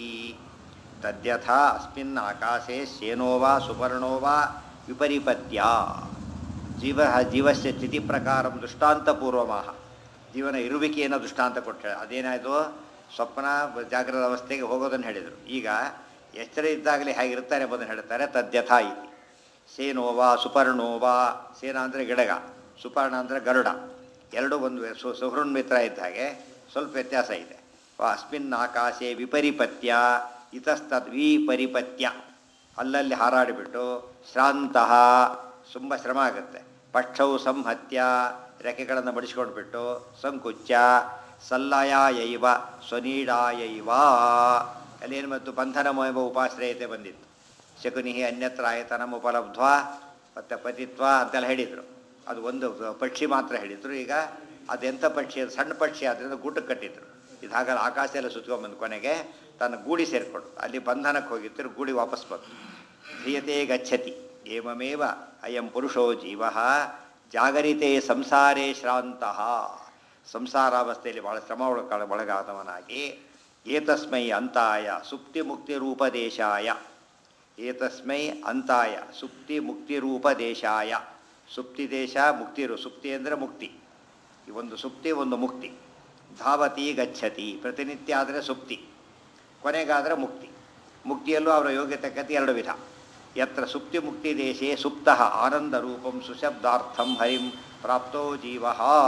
ತದ್ಯಥಾ ಅಸ್ಮಿನ್ ಆಕಾಶೆ ಶೇನೋ ವಾ ಸುಪರ್ಣೋ ವಾ ವಿಪರಿಪತ್ಯ ಜೀವ ಜೀವಸ್ಯ ಸ್ಥಿತಿ ಪ್ರಕಾರ ದೃಷ್ಟಾಂತಪೂರ್ವಮಾಹ ಜೀವನ ಇರುವಿಕೆಯನ್ನು ದೃಷ್ಟಾಂತ ಕೊಟ್ಟು ಅದೇನಾಯಿತು ಸ್ವಪ್ನ ಜಾಗ್ರದ ಅವಸ್ಥೆಗೆ ಹೋಗೋದನ್ನು ಹೇಳಿದರು ಈಗ ಎಚ್ಚರ ಇದ್ದಾಗಲೇ ಹೇಗಿರ್ತಾರೆ ಎಂಬುದನ್ನು ಹೇಳ್ತಾರೆ ತದ್ಯಥಾ ಇತಿ ಸೇನೋವಾ ಸುಪರ್ಣೋವಾ ಸೇನ ಅಂದರೆ ಗಿಡಗ ಸುಪರ್ಣ ಅಂದರೆ ಗರುಡ ಎರಡೂ ಒಂದು ಸು ಸುಹೃನ್ಮಿತ್ರ ಇದ್ದ ಹಾಗೆ ಸ್ವಲ್ಪ ವ್ಯತ್ಯಾಸ ಇದೆ ವಾ ಅಸ್ಮಿನ್ ಆಕಾಶೆ ವಿಪರಿಪತ್ಯ ಇತಸ್ತದ್ ವಿಪರಿಪತ್ಯ ಅಲ್ಲಲ್ಲಿ ಹಾರಾಡಿಬಿಟ್ಟು ಶ್ರಾಂತಃ ತುಂಬ ಶ್ರಮ ಆಗುತ್ತೆ ಪಕ್ಷವು ಸಂಹತ್ಯ ರೆಕ್ಕೆಗಳನ್ನು ಮಡಿಸ್ಕೊಂಡ್ಬಿಟ್ಟು ಸಂಕುಚ್ಚ ಸಲ್ಲಯಾಯೈವ ಸ್ವನೀಡಾಯೈವ ಅಲ್ಲೇನು ಮತ್ತು ಬಂಧನಮಯವ ಉಪಾಶ್ರಯತೆ ಬಂದಿತ್ತು ಶಕುನಿ ಅನ್ಯತ್ರ ಆಯತನಂ ಉಪಲಬ್ಧ್ವ ಮತ್ತು ಪತಿತ್ವ ಅಂತೆಲ್ಲ ಹೇಳಿದರು ಅದು ಒಂದು ಪಕ್ಷಿ ಮಾತ್ರ ಹೇಳಿದರು ಈಗ ಅದೆಂಥ ಪಕ್ಷಿ ಅದು ಸಣ್ಣ ಪಕ್ಷಿ ಆದ್ದರಿಂದ ಗೂಟಕ್ಕೆ ಕಟ್ಟಿದ್ರು ಇದು ಹಾಗಲ್ಲ ಆಕಾಶ ಎಲ್ಲ ಸುತ್ಕೊಂಬಂದು ಕೊನೆಗೆ ತನ್ನ ಗೂಡಿ ಸೇರಿಕೊಂಡು ಅಲ್ಲಿ ಬಂಧನಕ್ಕೆ ಹೋಗಿದ್ದರು ಗೂಡಿ ವಾಪಸ್ ಬಂತು ಧ್ರಿಯತೆ ಗಚ್ಚತಿ ಏವಮೇವ ಅಯಂ ಪುರುಷೋ ಜೀವ ಜಾಗರಿತೆ ಸಂಸಾರೇ ಶ್ರಾಂತಃ ಸಂಸಾರಾವಸ್ಥೆಯಲ್ಲಿ ಭಾಳ ಶ್ರಮ ಒಳಗ ಒಳಗಾದವನಾಗಿ ಏತಸ್ಮೈ ಅಂತಾಯ ಸುಪ್ತಿ ಮುಕ್ತಿ ರೂಪದೇಶಾಯ ಏತಸ್ಮೈ ಅಂತಾಯ ಸುಪ್ತಿ ಮುಕ್ತಿ ರೂಪದೇಶಾಯ ಸುಪ್ತಿ ದೇಶ ಮುಕ್ತಿ ರು ಸುಪ್ತಿ ಅಂದರೆ ಮುಕ್ತಿ ಈ ಒಂದು ಸುಪ್ತಿ ಒಂದು ಮುಕ್ತಿ ಧಾವತಿ ಗಚ್ಚತಿ ಪ್ರತಿನಿತ್ಯ ಆದರೆ ಸುಪ್ತಿ ಕೊನೆಗಾದರೆ ಮುಕ್ತಿ ಮುಕ್ತಿಯಲ್ಲೂ ಅವರ ಯೋಗ್ಯತೆ ಕತಿ ಎರಡು ವಿಧ ಯತ್ರ ಸುಪ್ತಿ ಮುಕ್ತಿ ದೇಶೇ ಸುಪ್ತ ಆನಂದ ರೂಪಂ ಸುಶಬ್ದಾರ್ಥಂ ಹರಿಂ ಪ್ರಾಪ್ತೋ ಜೀವ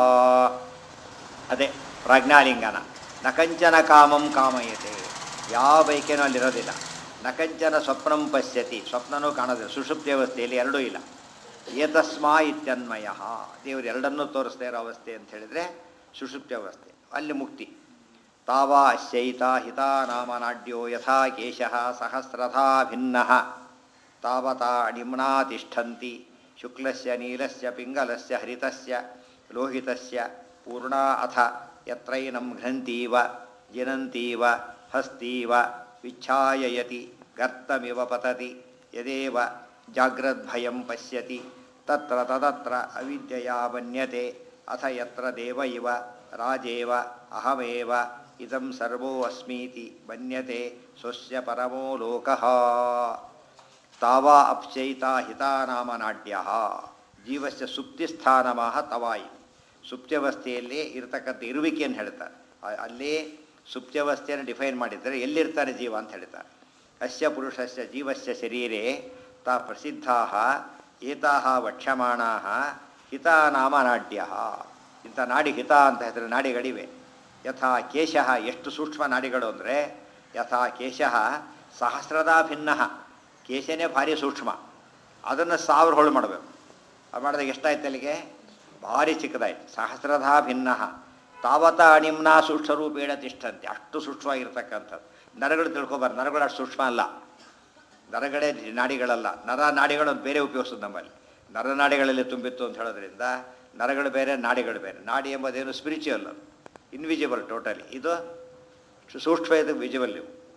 ಅದೇ ಪ್ರಜ್ಞಾಲಿಂಗನ ನಕಂಚನ ಕಾಮಂ ಕಾಮಯತೆ ಯಾವ ಬೈಕೇನೂ ಅಲ್ಲಿರೋದಿಲ್ಲ ನಕಂಚನ ಸ್ವಪ್ನಂ ಪಶ್ಯತಿ ಸ್ವಪ್ನನೂ ಕಾಣೋದಿಲ್ಲ ಸುಷುಪ್ತಿ ಅವಸ್ಥೆಯಲ್ಲಿ ಎರಡೂ ಇಲ್ಲ ಏತಸ್ಮಾ ಇತ್ಯನ್ಮಯ ದೇವರು ಎರಡನ್ನೂ ತೋರಿಸ್ತಾ ಇರೋ ಅವಸ್ಥೆ ಅಂತ ಹೇಳಿದರೆ ಸುಷುಪ್ತಿ ಅವಸ್ಥೆ ಅಲ್ಲಿ ಮುಕ್ತಿ ತಾವಾ ಅಶ್ಯೈತ ಹಿತಾ ನಾಮನಾಡ್ಯೋ ಯಥಾ ಕೇಶಃ ಸಹಸ್ರಥಾ ಭಿನ್ನಃ ತಾವತಾ ಅಣಿಮ್ನಾ ತಿಷ್ಠಂತಿ ಶುಕ್ಲಸ್ಯ ನೀಲಸ್ಯ ಪಿಂಗಲಸ್ಯ ಹರಿತಸ್ಯ ಲೋಹಿತಸ್ಯ ಪೂರ್ಣಾ ಅಥ ಯತ್ರೈನಂ ಘ್ನಂತೀವ ಜಿನಂತೀವ ಹಸ್ತೀವ ವಿಚ್ಛಾಯಯತಿ ಗರ್ತಮಿವ ಪತತಿ ಯದೇವ ಜಾಗ್ರದ್ಭಯಂ ಪಶ್ಯತಿ ತತ್ರ ತದತ್ರ ಅವಿದ್ಯೆಯ ಮನ್ಯತೆ ಅಥ ಯತ್ರ ದೇವ ಇವ ರಾಜೇವ ಅಹಮೇವ ಇದಂ ಸರ್ವೋ ಅಸ್ಮೀತಿ ಮನ್ಯತೆ ಸ್ವಸ್ಯ ಪರಮೋ ಲೋಕಃ ತಾವಾ ಅಪ್ಚೈತ ಹಿತಾನಾಮ ನಾಡ್ಯ ಜೀವಸ್ಯ ಸುಪ್ತಿಸ್ಥಾನಮಾಹ ತವಾಯಿ ಸುಪ್ತ್ಯವಸ್ಥೆಯಲ್ಲಿ ಇರತಕ್ಕಂಥ ಇರುವಿಕೆಯನ್ನು ಹೇಳ್ತಾರೆ ಅ- ಅಲ್ಲಿ ಸುಪ್ತ್ಯವಸ್ಥೆಯನ್ನು ಡಿಫೈನ್ ಮಾಡಿದ್ದಾರೆ ಎಲ್ಲಿರ್ತಾರೆ ಜೀವ ಅಂತ ಹೇಳ್ತಾರೆ ಅಸ್ಯ ಪುರುಷಸ್ಯ ಜೀವಸ್ಯ ಶರೀರೆ ತಾ ಪ್ರಸಿದ್ಧಾ ಏತಾ ವಕ್ಷ್ಯಮಾಣಾ ಹಿತಾನಾಮ ನಾಡ್ಯ ಇಂಥ ನಾಡಿ ಹಿತ ಅಂತ ಹೆಸರು ನಾಡಿಗಳಿವೆ ಯಥಾ ಕೇಶಃ ಎಷ್ಟು ಸೂಕ್ಷ್ಮ ನಾಡಿಗಳು ಅಂದರೆ ಯಥಾ ಕೇಶಃ ಸಹಸ್ರದಾ ಭಿನ್ನ ಕೇಶನೇ ಭಾರಿ ಸೂಕ್ಷ್ಮ ಅದನ್ನು ಸಾವಿರ ಹೋಳು ಮಾಡಬೇಕು ಅದು ಮಾಡಿದಾಗ ಎಷ್ಟಾಯ್ತು ಅಲ್ಲಿಗೆ ಭಾರಿ ಚಿಕ್ಕದಾಯ್ತು ಸಹಸ್ರಧಾ ಭಿನ್ನ ತಾವತ ಅಣಿಮ್ನ ಸೂಕ್ಷ್ಮರೂಪೇಣ ತಿಷ್ಠಂತೆ ಅಷ್ಟು ಸೂಕ್ಷ್ಮವಾಗಿರ್ತಕ್ಕಂಥದ್ದು ನರಗಳು ತಿಳ್ಕೊಬಾರ್ದು ನರಗಳು ಅಷ್ಟು ಸೂಕ್ಷ್ಮ ಅಲ್ಲ ನರಗಳೇ ನಾಡಿಗಳಲ್ಲ ನರ ನಾಡಿಗಳು ಬೇರೆ ಉಪಯೋಗಿಸೋದು ನಮ್ಮಲ್ಲಿ ನರನಾಡಿಗಳಲ್ಲಿ ತುಂಬಿತ್ತು ಅಂತ ಹೇಳೋದ್ರಿಂದ ನರಗಳು ಬೇರೆ ನಾಡಿಗಳು ಬೇರೆ ನಾಡಿ ಎಂಬುದೇನು ಸ್ಪಿರಿಚುವಲ್ ಅದು ಇನ್ವಿಜಿಬಲ್ ಟೋಟಲಿ ಇದು ಸೂಕ್ಷ್ಮ ಇದು ವಿಜಿಬಲ್ ಇವು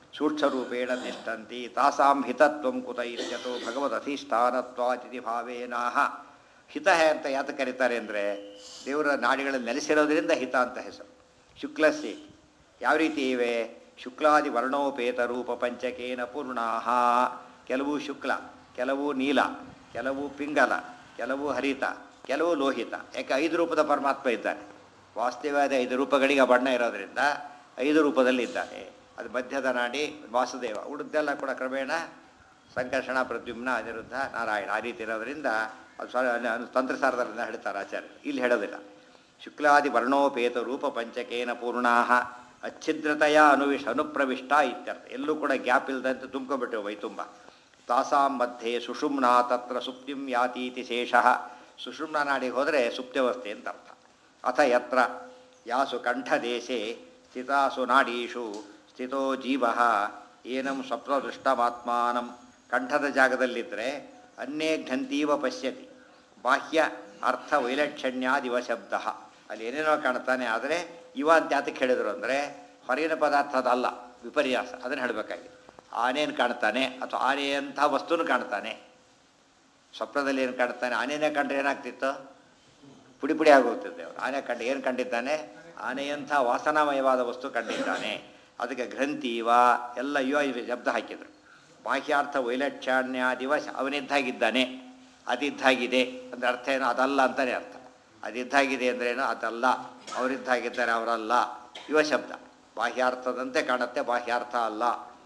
ಸೂಕ್ಷ್ಮರೂಪೇಣ ತಿಷ್ಟಂತಿ ತಾಸಾಂ ಹಿತತ್ವಂ ಕುತ ಇತ್ಯತೋ ಭಗವದಧಿಷ್ಠಾನತ್ವಾತಿಥಿ ಭಾವೇನಾಹ ಹಿತ ಅಂತ ಯಾತ ಕರೀತಾರೆ ಅಂದರೆ ದೇವರ ನಾಡಿಗಳಲ್ಲಿ ನೆಲೆಸಿರೋದ್ರಿಂದ ಹಿತ ಅಂತ ಹೆಸರು ಶುಕ್ಲಸ್ಯ ಯಾವ ರೀತಿ ಇವೆ ಶುಕ್ಲಾದಿ ವರ್ಣೋಪೇತ ರೂಪ ಪಂಚಕೇನ ಪೂರ್ಣಾಹ ಕೆಲವು ಶುಕ್ಲ ಕೆಲವು ನೀಲ ಕೆಲವು ಪಿಂಗಲ ಕೆಲವು ಹರಿತ ಕೆಲವು ಲೋಹಿತ ಯಾಕೆ ಐದು ರೂಪದ ಪರಮಾತ್ಮ ಇದ್ದಾನೆ ವಾಸ್ತವ್ಯವಾದ ಐದು ರೂಪಗಳಿಗೆ ಆ ಬಣ್ಣ ಇರೋದ್ರಿಂದ ಐದು ರೂಪದಲ್ಲಿ ಇದ್ದಾನೆ ಅದು ಮಧ್ಯದ ನಾಡಿ ವಾಸುದೇವ ಉಳಿದೆಲ್ಲ ಕೂಡ ಕ್ರಮೇಣ ಸಂಕರ್ಷಣ ಪ್ರದ್ಯುಮ್ನ ಅನಿರುದ್ಧ ನಾರಾಯಣ ಆ ರೀತಿ ಇರೋದ್ರಿಂದ ಅದು ಸ್ವ ತಂತ್ರಸಾರದಿಂದ ಹೇಳ್ತಾರೆ ಆಚಾರ್ಯರು ಇಲ್ಲಿ ಹೇಳೋದಿಲ್ಲ ಶುಕ್ಲಾದಿ ವರ್ಣೋಪೇತ ರೂಪ ಪಂಚಕೇನ ಪೂರ್ಣಾ ಅಚ್ಛಿದ್ರತೆಯ ಅನುವಿಷ ಅನುಪ್ರವಿಷ್ಟ ಇತ್ಯರ್ಥ ಎಲ್ಲೂ ಕೂಡ ಗ್ಯಾಪ್ ಇಲ್ಲದಂತೆ ತುಂಬ್ಕೊಂಡ್ಬಿಟ್ಟು ವೈತುಂಬ ತಾಸಾಂ ಮಧ್ಯೆ ಸುಷುಮ್ನಾ ತತ್ರ ಸುಪ್ತಿಂ ಯಾತೀತಿ ಶೇಷಃ ಸುಷುಮ್ನ ನಾಡಿಗೆ ಹೋದರೆ ಸುಪ್ತ್ಯವಸ್ಥೆ ಅಂತ ಅರ್ಥ ಅಥ ಯತ್ರ ಯಾಸು ಕಂಠದೇಶೆ ಸ್ಥಿತಾಸು ನಾಡೀಷು ಸ್ಥಿತೋ ಜೀವ ಏನಂ ಸ್ವಪ್ನದೃಷ್ಟಮಾತ್ಮಾನಂ ಕಂಠದ ಜಾಗದಲ್ಲಿದ್ದರೆ ಅನ್ನೇ ಘಂತೀವ ಪಶ್ಯತಿ ಬಾಹ್ಯ ಅರ್ಥ ವೈಲಕ್ಷಣ್ಯಾದಿವ ಶಬ್ದ ಅಲ್ಲಿ ಏನೇನೋ ಕಾಣ್ತಾನೆ ಆದರೆ ಇವ ಅಂತ ಯಾತಕ್ಕೆ ಹೇಳಿದರು ಅಂದರೆ ಹೊರಗಿನ ಪದಾರ್ಥ ಅದಲ್ಲ ವಿಪರ್ಯಾಸ ಅದನ್ನು ಹೇಳಬೇಕಾಗಿದೆ ಆನೇನು ಕಾಣ್ತಾನೆ ಅಥವಾ ಆನೆಯಂಥ ವಸ್ತುನು ಕಾಣ್ತಾನೆ ಸ್ವಪ್ನದಲ್ಲಿ ಏನು ಕಾಣ್ತಾನೆ ಆನೆನೇ ಕಂಡ್ರೆ ಏನಾಗ್ತಿತ್ತು ಪುಡಿ ಪುಡಿ ಆಗೋಗ್ತಿದ್ದೆ ಅವರು ಆನೆ ಕಂಡು ಏನು ಕಂಡಿದ್ದಾನೆ ಆನೆಯಂಥ ವಾಸನಾಮಯವಾದ ವಸ್ತು ಕಂಡಿದ್ದಾನೆ ಅದಕ್ಕೆ ಗ್ರಂಥಿವ ಎಲ್ಲ ಯುವ ಇವೆ ಶಬ್ದ ಹಾಕಿದರು ಬಾಹ್ಯಾರ್ಥ ವೈಲಕ್ಷಣ್ಯಾದಿವ ಅವನಿದ್ದಾಗಿದ್ದಾನೆ ಅದಿದ್ದಾಗಿದೆ ಅಂದರೆ ಅರ್ಥ ಏನು ಅದಲ್ಲ ಅಂತಲೇ ಅರ್ಥ ಅದಿದ್ದಾಗಿದೆ ಅಂದ್ರೇನು ಅದಲ್ಲ ಅವರಿದ್ದಾಗಿದ್ದಾರೆ ಅವರಲ್ಲ ಯುವ ಶಬ್ದ ಬಾಹ್ಯಾರ್ಥದಂತೆ ಕಾಣುತ್ತೆ ಬಾಹ್ಯಾರ್ಥ ಅಲ್ಲ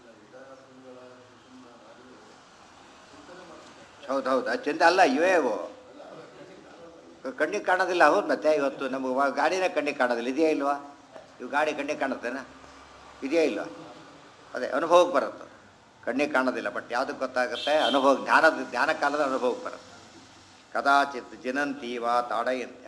ಹೌದು ಹೌದು ಅದು ಚಂದ ಅಲ್ಲ ಇವೇ ಇವು ಕಣ್ಣಿಗೆ ಕಾಣೋದಿಲ್ಲ ಹೌದು ಮತ್ತೆ ಇವತ್ತು ನಮಗೆ ವ- ಗಾಡಿನೇ ಕಣ್ಣಿಗೆ ಕಾಣೋದಿಲ್ಲ ಇದೆಯಾ ಇಲ್ವಾ ಇವು ಗಾಡಿ ಕಣ್ಣಿಗೆ ಕಾಣುತ್ತೇನ ಇದೆಯಾ ಇಲ್ವಾ ಅದೇ ಅನುಭವಕ್ಕೆ ಬರುತ್ತೆ ಕಣ್ಣಿಗೆ ಕಾಣೋದಿಲ್ಲ ಬಟ್ ಯಾವುದಕ್ಕೆ ಗೊತ್ತಾಗುತ್ತೆ ಅನುಭವ ಜ್ಞಾನದ ಧ್ಯಾನ ಕಾಲದ ಅನುಭವಕ್ಕೆ ಬರುತ್ತೆ ಕದಾಚಿತ್ ಜಿನಂತೀವ ತಾಡಯಂತ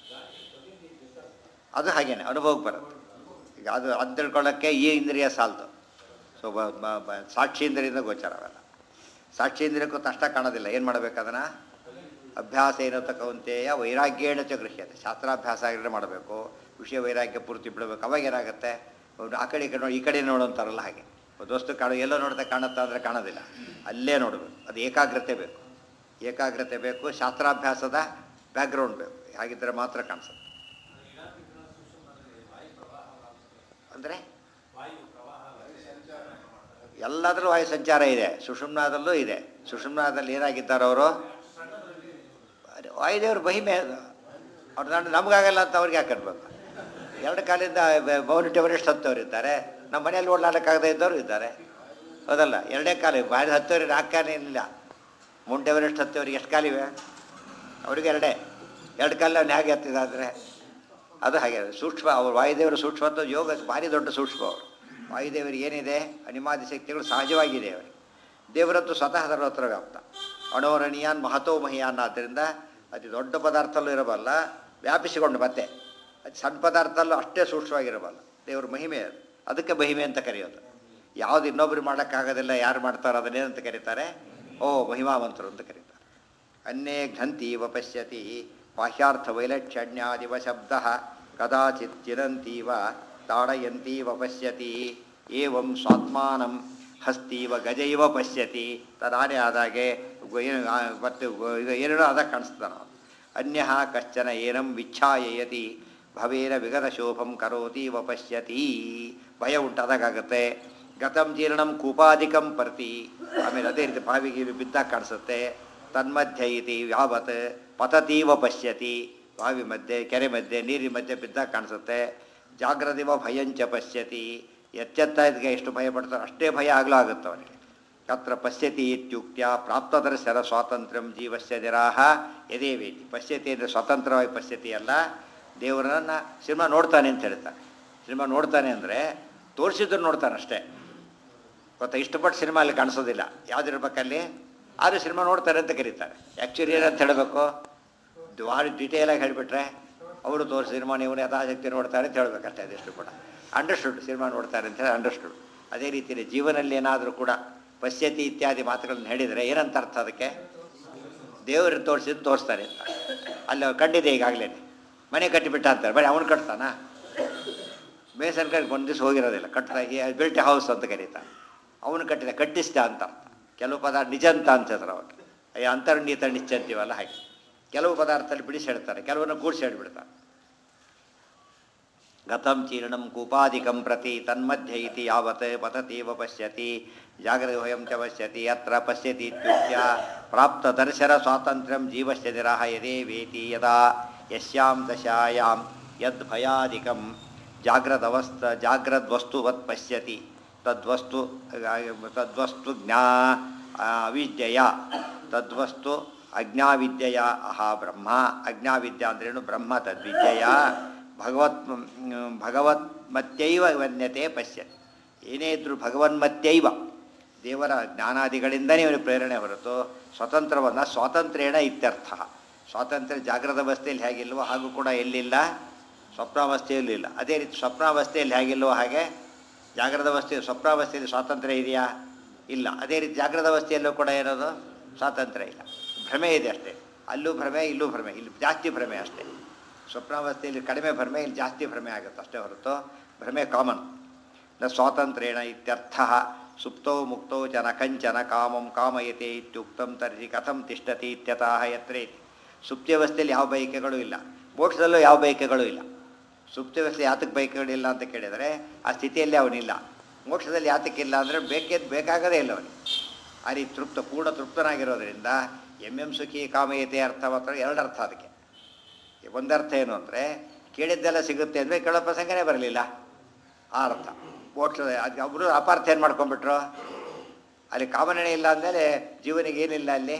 ಅದು ಹಾಗೇನೆ ಅನುಭವಕ್ಕೆ ಬರುತ್ತೆ ಈಗ ಅದು ಅದು ತಿಳ್ಕೊಳ್ಳೋಕ್ಕೆ ಈ ಇಂದ್ರಿಯ ಸಾಲ್ತು ಸೊ ಬ- ಬ- ಬ- ಸಾಕ್ಷೀಂದ್ರಿಯಿಂದ ಗೋಚರ ಅವೆಲ್ಲ ಸಾಕ್ಷೀಂದ್ರಿಯಕ್ಕೂ ಅಷ್ಟ ಕಾಣೋದಿಲ್ಲ ಏನು ಮಾಡ್ಬೇಕು ಅದನ್ನು ಅಭ್ಯಾಸ ಏನತ್ತ ಕೌಂತೆಯ ವೈರಾಗ್ಯೇಣ ಚ ಗೃಹ್ಯತೆ ಶಾಸ್ತ್ರಾಭ್ಯಾಸ ಆಗಿದ್ರೆ ಮಾಡಬೇಕು ವಿಷಯ ವೈರಾಗ್ಯ ಪೂರ್ತಿ ಬಿಡಬೇಕು ಅವಾಗ ಏನಾಗುತ್ತೆ ಅವ್ನು ಆ ಕಡೆ ಈ ಕಡೆ ನೋಡಿ ಈ ಕಡೆ ನೋಡು ಅಂತಾರಲ್ಲ ಹಾಗೆ ಒಂದು ವಸ್ತು ಕಾಣು ಎಲ್ಲೋ ನೋಡ್ತಾ ಕಾಣುತ್ತಾ ಅಂದರೆ ಕಾಣೋದಿಲ್ಲ ಅಲ್ಲೇ ನೋಡಬೇಕು ಅದು ಏಕಾಗ್ರತೆ ಬೇಕು ಏಕಾಗ್ರತೆ ಬೇಕು ಶಾಸ್ತ್ರಾಭ್ಯಾಸದ ಬ್ಯಾಕ್ಗ್ರೌಂಡ್ ಬೇಕು ಹಾಗಿದ್ದರೆ ಮಾತ್ರ ಕಾಣಿಸುತ್ತೆ ಅಂದರೆ ಎಲ್ಲದರಲ್ಲೂ ವಾಯು ಸಂಚಾರ ಇದೆ ಸುಷುಮ್ನಾದಲ್ಲೂ ಇದೆ ಸುಷುಮ್ನಾದಲ್ಲಿ ಏನಾಗಿದ್ದಾರೆ ಅವರು ವಾಯುದೇವ್ರ ಮಹಿಮೆ ಅದು ಅವ್ರು ನಾನು ನಮಗಾಗಲ್ಲ ಅಂತ ಅವ್ರಿಗೆ ಹಾಕಿರ್ಬೇಕು ಎರಡು ಕಾಲಿಂದ ಮೌಂಟ್ ಎವರೆಸ್ಟ್ ಹತ್ತೋರಿದ್ದಾರೆ ನಮ್ಮ ಮನೆಯಲ್ಲಿ ಓಡಾಡೋಕ್ಕಾಗದೇ ಇದ್ದವರು ಇದ್ದಾರೆ ಹೌದಲ್ಲ ಎರಡೇ ಕಾಲು ಬಾರಿ ಹತ್ತೋರಿ ನಾಲ್ಕು ಕಾಲೇನಿಲ್ಲ ಮೌಂಟ್ ಎವರೆಸ್ಟ್ ಹತ್ತೋರಿಗೆ ಎಷ್ಟು ಕಾಲಿವೆ ಅವ್ರಿಗೆ ಎರಡೇ ಎರಡು ಕಾಲ ಅವ್ನು ಹೇಗೆ ಹತ್ತಿದಾದ್ರೆ ಅದು ಹಾಗೆ ಸೂಕ್ಷ್ಮ ಅವರು ವಾಯುದೇವರ ಸೂಕ್ಷ್ಮತ್ವ ಯೋಗ ಭಾರಿ ದೊಡ್ಡ ಸೂಕ್ಷ್ಮ ಅವರು ವಾಯುದೇವರಿಗೆ ಏನಿದೆ ಅನಿಮಾದಿ ಶಕ್ತಿಗಳು ಸಹಜವಾಗಿದೆ ಅವರಿಗೆ ದೇವರದ್ದು ಸ್ವತಃ ಸರ್ವತ್ರ ವ್ಯಾಪ್ತ ಅಣೋರಣೀಯಾನ್ ಮಹತೋ ಮಹಿಯಾನ್ ಆದ್ದರಿಂದ ಅತಿ ದೊಡ್ಡ ಪದಾರ್ಥಲ್ಲೂ ಇರಬಲ್ಲ ವ್ಯಾಪಿಸಿಕೊಂಡು ಮತ್ತೆ ಅದು ಸಣ್ಣ ಪದಾರ್ಥಲ್ಲೂ ಅಷ್ಟೇ ಸೂಕ್ಷ್ಮವಾಗಿರಬಲ್ಲ ದೇವ್ರ ಮಹಿಮೆ ಅದು ಅದಕ್ಕೆ ಮಹಿಮೆ ಅಂತ ಕರೆಯೋದು ಯಾವುದು ಇನ್ನೊಬ್ರು ಮಾಡೋಕ್ಕಾಗೋದಿಲ್ಲ ಯಾರು ಮಾಡ್ತಾರೋ ಅದನ್ನೇನಂತ ಕರೀತಾರೆ ಓ ಮಹಿಮಾವಂತರು ಅಂತ ಕರೀತಾರೆ ಅನ್ಯೇ ಘಂತೀವ ಪಶ್ಯತಿ ಬಾಹ್ಯಾರ್ಥ ವೈಲಕ್ಷಣ್ಯಾದಿವ ಶಬ್ದ ಕದಾಚಿತ್ ಚಿರಂತೀವ ತಾಡಯಂತೀವ ಪಶ್ಯತಿ ಏವಂ ಸ್ವಾತ್ಮಾನಂ ಹಸ್ತೀವ ಗಜೈವ ಪಶ್ಯತಿ ತದಾನೆ ಆದಾಗೆ ಗೊ- ಏನು ಆ, ಮತ್ತೆ ಗೊ- ಇದು ಏನೇನೋ ಆದಾಗ ಕಾಣಿಸ್ತಾನ ಅನ್ಯ ಕಶ್ಚನ ಏನಂ ವಿಚ್ಛಾಯಯತಿ ಭವೇನ ವಿಗತ ಶೋಭಂ ಕರೋತೀವ ಪಶ್ಯತಿ ಭಯ ಉಂಟಾದಾಗತ್ತೆ ಗತಂ ಜೀರ್ಣಂ ಕೂಪಾಧಿಕಂ ಪರ್ತಿ ಆಮೇಲೆ ಅದೇ ರೀತಿ ಬಾವಿಗೆ ಬಿದ್ದಾಗ ಕಾಣಿಸುತ್ತೆ ತನ್ಮಧ್ಯ ಇತಿ ಯಾವತ್ ಪತತೀವ ಪಶ್ಯತಿ ಬಾವಿ ಮಧ್ಯೆ ಕೆರೆ ಮಧ್ಯೆ ನೀರಿನ ಮಧ್ಯೆ ಬಿದ್ದಾಗ ಕಾಣಿಸುತ್ತೆ ಜಾಗ್ರದಿವ ಭಯಂಚ ಪಶ್ಯತಿ ಎಚ್ಚೆತ್ತ ಇದಕ್ಕೆ ಎಷ್ಟು ಭಯ ಪಡ್ತಾರೋ ಅಷ್ಟೇ ಭಯ ಆಗಲೂ ಆಗುತ್ತೆ ಅವನಿಗೆ ತತ್ರ ಪಶ್ಯತಿ ಇತ್ಯುಕ್ತ್ಯ ಪ್ರಾಪ್ತದರ್ಶನ ಸ್ವಾತಂತ್ರ್ಯಂ ಜೀವಸ್ಯ ನಿರಾಹ ಯದೇವೇತಿ ಪಶ್ಯತಿ ಅಂದರೆ ಸ್ವತಂತ್ರವಾಗಿ ಪಶ್ಯತಿ ಅಲ್ಲ ದೇವರನ್ನ ಸಿನಿಮಾ ನೋಡ್ತಾನೆ ಅಂತ ಹೇಳ್ತಾನೆ ಸಿನಿಮಾ ನೋಡ್ತಾನೆ ಅಂದರೆ ತೋರಿಸಿದ್ರು ನೋಡ್ತಾನೆ ಅಷ್ಟೇ ಗೊತ್ತಾ ಇಷ್ಟಪಟ್ಟು ಸಿನಿಮಾ ಅಲ್ಲಿ ಕಾಣಿಸೋದಿಲ್ಲ ಯಾವ್ದಿರ್ಬೇಕಲ್ಲಿ ಆದರೂ ಸಿನಿಮಾ ನೋಡ್ತಾರೆ ಅಂತ ಕರೀತಾರೆ ಆ್ಯಕ್ಚುಲಿ ಏನಂತ ಹೇಳಬೇಕು ಭಾರಿ ಡಿಟೇಲಾಗಿ ಹೇಳಿಬಿಟ್ರೆ ಅವರು ತೋರಿಸಿ ಸಿನಿಮಾ ನೀವು ಯಥಾಶಕ್ತಿ ನೋಡ್ತಾರೆ ಅಂತ ಹೇಳ್ಬೇಕಷ್ಟೇ ಅದೆಷ್ಟು ಕೂಡ ಅಂಡರ್ಸ್ಟುಡ್ ಸಿನಿಮಾ ನೋಡ್ತಾರೆ ಅಂತ ಹೇಳಿ ಅಂಡರ್ಸ್ಟುಡ್ ಅದೇ ರೀತಿಯಲ್ಲಿ ಜೀವನದಲ್ಲಿ ಏನಾದರೂ ಕೂಡ ಪಶ್ಯತಿ ಇತ್ಯಾದಿ ಮಾತುಗಳನ್ನು ಹೇಳಿದರೆ ಏನಂತ ಅರ್ಥ ಅದಕ್ಕೆ ದೇವರು ತೋರಿಸಿದ್ದು ತೋರಿಸ್ತಾರೆ ಅಂತ ಅಲ್ಲಿ ಅವ್ರು ಕಂಡಿದೆ ಈಗಾಗಲೇ ಮನೆ ಕಟ್ಟಿಬಿಟ್ಟ ಅಂತಾರೆ ಬರೀ ಅವನು ಕಟ್ತಾನಾ ಮೇಸನ್ ಕಡೆ ಒಂದು ದಿವಸ ಹೋಗಿರೋದಿಲ್ಲ ಕಟ್ತಾ ಬಿಲ್ಟ್ ಹೌಸ್ ಅಂತ ಕರೀತಾರೆ ಅವನು ಕಟ್ಟಿದ ಕಟ್ಟಿಸಿದ ಅಂತ ಅರ್ಥ ಕೆಲವು ಪದಾರ್ಥ ನಿಜ ಅಂತ ಅನ್ಸಿದ್ರು ಅವಾಗ ಅಯ್ಯ ಅಂತರ್ನೀತ ನಿಶ್ಚ ಅಂತೀವಲ್ಲ ಹಾಗೆ ಕೆಲವು ಪದಾರ್ಥದಲ್ಲಿ ಬಿಡಿಸಿ ಹೇಳ್ತಾರೆ ಕೆಲವನ್ನ ಕೂಡಿಸಿ ಹೇಳ್ಬಿಡ್ತಾರೆ ಗತಂ ಚೀರ್ಣಂ ಕೂಪಾದಿಕಂ ಪ್ರತಿ ತನ್ಮಧ್ಯ ಇತಿ ಯಾವತ್ ಪತತೀವ ಪಶ್ಯತಿ ಜಾಗೃತವಯಂ ಚ ಪಶ್ಯತಿ ಅತ್ರ ಪಶ್ಯತಿ ಇತ್ಯುಕ್ತ್ಯ ಪ್ರಾಪ್ತ ದರ್ಶನ ಸ್ವಾತಂತ್ರ್ಯಂ ಜೀವಸ್ಯ ನಿರಾಹಯದೆ ವೇತಿ ಯದಾ ಯಸ್ಯಾಂ ದಶಾಯಾಂ ಯದ್ ಭಯಾದಿಕಂ ಜಾಗ್ರದವಸ್ಥ ಜಾಗ್ರದ್ವಸ್ತುವತ್ ಪಶ್ಯತಿ ತದ್ವಸ್ತು ತದ್ವಸ್ತು ಜ್ಞಾ ಅವಿದ್ಯೆಯ ತದ್ವಸ್ತು ಅಜ್ಞಾವಿದ್ಯೆಯ ಅಹ ಬ್ರಹ್ಮ ಅಜ್ಞಾವಿದ್ಯಾ ಅಂದ್ರೇನು ಬ್ರಹ್ಮ ತದ್ವಿದ್ಯೆಯ ಭಗವತ್ ಭಗವತ್ಮತ್ಯೈವ ವನ್ಯತೆ ಪಶ್ಯತಿ ಏನೇ ಇದ್ರೂ ಭಗವನ್ಮತ್ಯೈವ ದೇವರ ಜ್ಞಾನಾದಿಗಳಿಂದಲೇ ಇವನು ಪ್ರೇರಣೆ ಹೊರತು ಸ್ವತಂತ್ರವನ್ನು ಸ್ವಾತಂತ್ರ್ಯೇಣ ಇತ್ಯರ್ಥ ಸ್ವಾತಂತ್ರ್ಯ ಜಾಗೃತ ಅವಸ್ಥೆಯಲ್ಲಿ ಹೇಗಿಲ್ವೋ ಹಾಗೂ ಕೂಡ ಎಲ್ಲಿಲ್ಲ ಸ್ವಪ್ನಾವಸ್ಥೆಯಲ್ಲೂ ಇಲ್ಲ ಅದೇ ರೀತಿ ಸ್ವಪ್ನಾವಸ್ಥೆಯಲ್ಲಿ ಹೇಗಿಲ್ವೋ ಹಾಗೆ ಜಾಗೃತ ಅವಸ್ಥೆ ಸ್ವಪ್ನಾವಸ್ಥೆಯಲ್ಲಿ ಸ್ವಾತಂತ್ರ್ಯ ಇದೆಯಾ ಇಲ್ಲ ಅದೇ ರೀತಿ ಜಾಗೃತ ಅವಸ್ಥೆಯಲ್ಲೂ ಕೂಡ ಇರೋದು ಸ್ವಾತಂತ್ರ್ಯ ಇಲ್ಲ ಭ್ರಮೆ ಇದೆ ಅಷ್ಟೇ ಅಲ್ಲೂ ಭ್ರಮೆ ಇಲ್ಲೂ ಭ್ರಮೆ ಇಲ್ಲಿ ಜಾಸ್ತಿ ಭ್ರಮೆ ಅಷ್ಟೇ ಸ್ವಪ್ನಾವಸ್ಥೆಯಲ್ಲಿ ಕಡಿಮೆ ಭ್ರಮೆ ಇಲ್ಲಿ ಜಾಸ್ತಿ ಭ್ರಮೆ ಆಗುತ್ತೆ ಅಷ್ಟೇ ಹೊರತು ಭ್ರಮೆ ಕಾಮನ್ ನ ಸ್ವಾತಂತ್ರ್ಯೇಣ ಇತ್ಯರ್ಥ ಸುಪ್ತೌ ಮುಕ್ತೌ ಚ ನ ಕಂಚನ ಕಾಮಂ ಕಾಮಯತೆ ಇತ್ಯುಕ್ತಂ ತರ್ಹಿ ಕಥಂ ತಿಷ್ಟತಿ ಇತ್ಯತಃ ಯತ್ರೇತಿ ಸುಪ್ತಿಯವಸ್ಥೆಯಲ್ಲಿ ಯಾವ ಬಯಕೆಗಳು ಇಲ್ಲ ಮೋಕ್ಷದಲ್ಲೂ ಯಾವ ಬಯಕೆಗಳು ಇಲ್ಲ ಸುಪ್ತಿಯವಸ್ಥೆ ಯಾತಕ್ಕೆ ಬಯಕೆಗಳಿಲ್ಲ ಅಂತ ಕೇಳಿದರೆ ಆ ಸ್ಥಿತಿಯಲ್ಲಿ ಅವನಿಲ್ಲ ಮೋಕ್ಷದಲ್ಲಿ ಯಾತಕ್ಕಿಲ್ಲ ಅಂದರೆ ಬೇಕೇ ಬೇಕಾಗದೇ ಇಲ್ಲ ಅವನಿಗೆ ಆ ರೀತಿ ತೃಪ್ತ ಪೂರ್ಣ ತೃಪ್ತನಾಗಿರೋದ್ರಿಂದ ಎಂ ಎಂ ಸುಖಿ ಕಾಮಯತೆ ಅರ್ಥ ಮಾತ್ರ ಎರಡು ಅರ್ಥ ಅದಕ್ಕೆ ಒಂದರ್ಥ ಏನು ಅಂದರೆ ಕೇಳಿದ್ದೆಲ್ಲ ಸಿಗುತ್ತೆ ಅಂದರೆ ಕೇಳೋ ಪ್ರಸಂಗನೇ ಬರಲಿಲ್ಲ ಆ ಅರ್ಥ ಮೋಕ್ಷದ ಅದು ಒಬ್ಬರು ಅಪಾರ್ಥ ಏನು ಮಾಡ್ಕೊಂಡ್ಬಿಟ್ರು ಅಲ್ಲಿ ಕಾಮನೆ ಇಲ್ಲ ಅಂದಮೇಲೆ ಜೀವನಿಗೆ ಏನಿಲ್ಲ ಅಲ್ಲಿ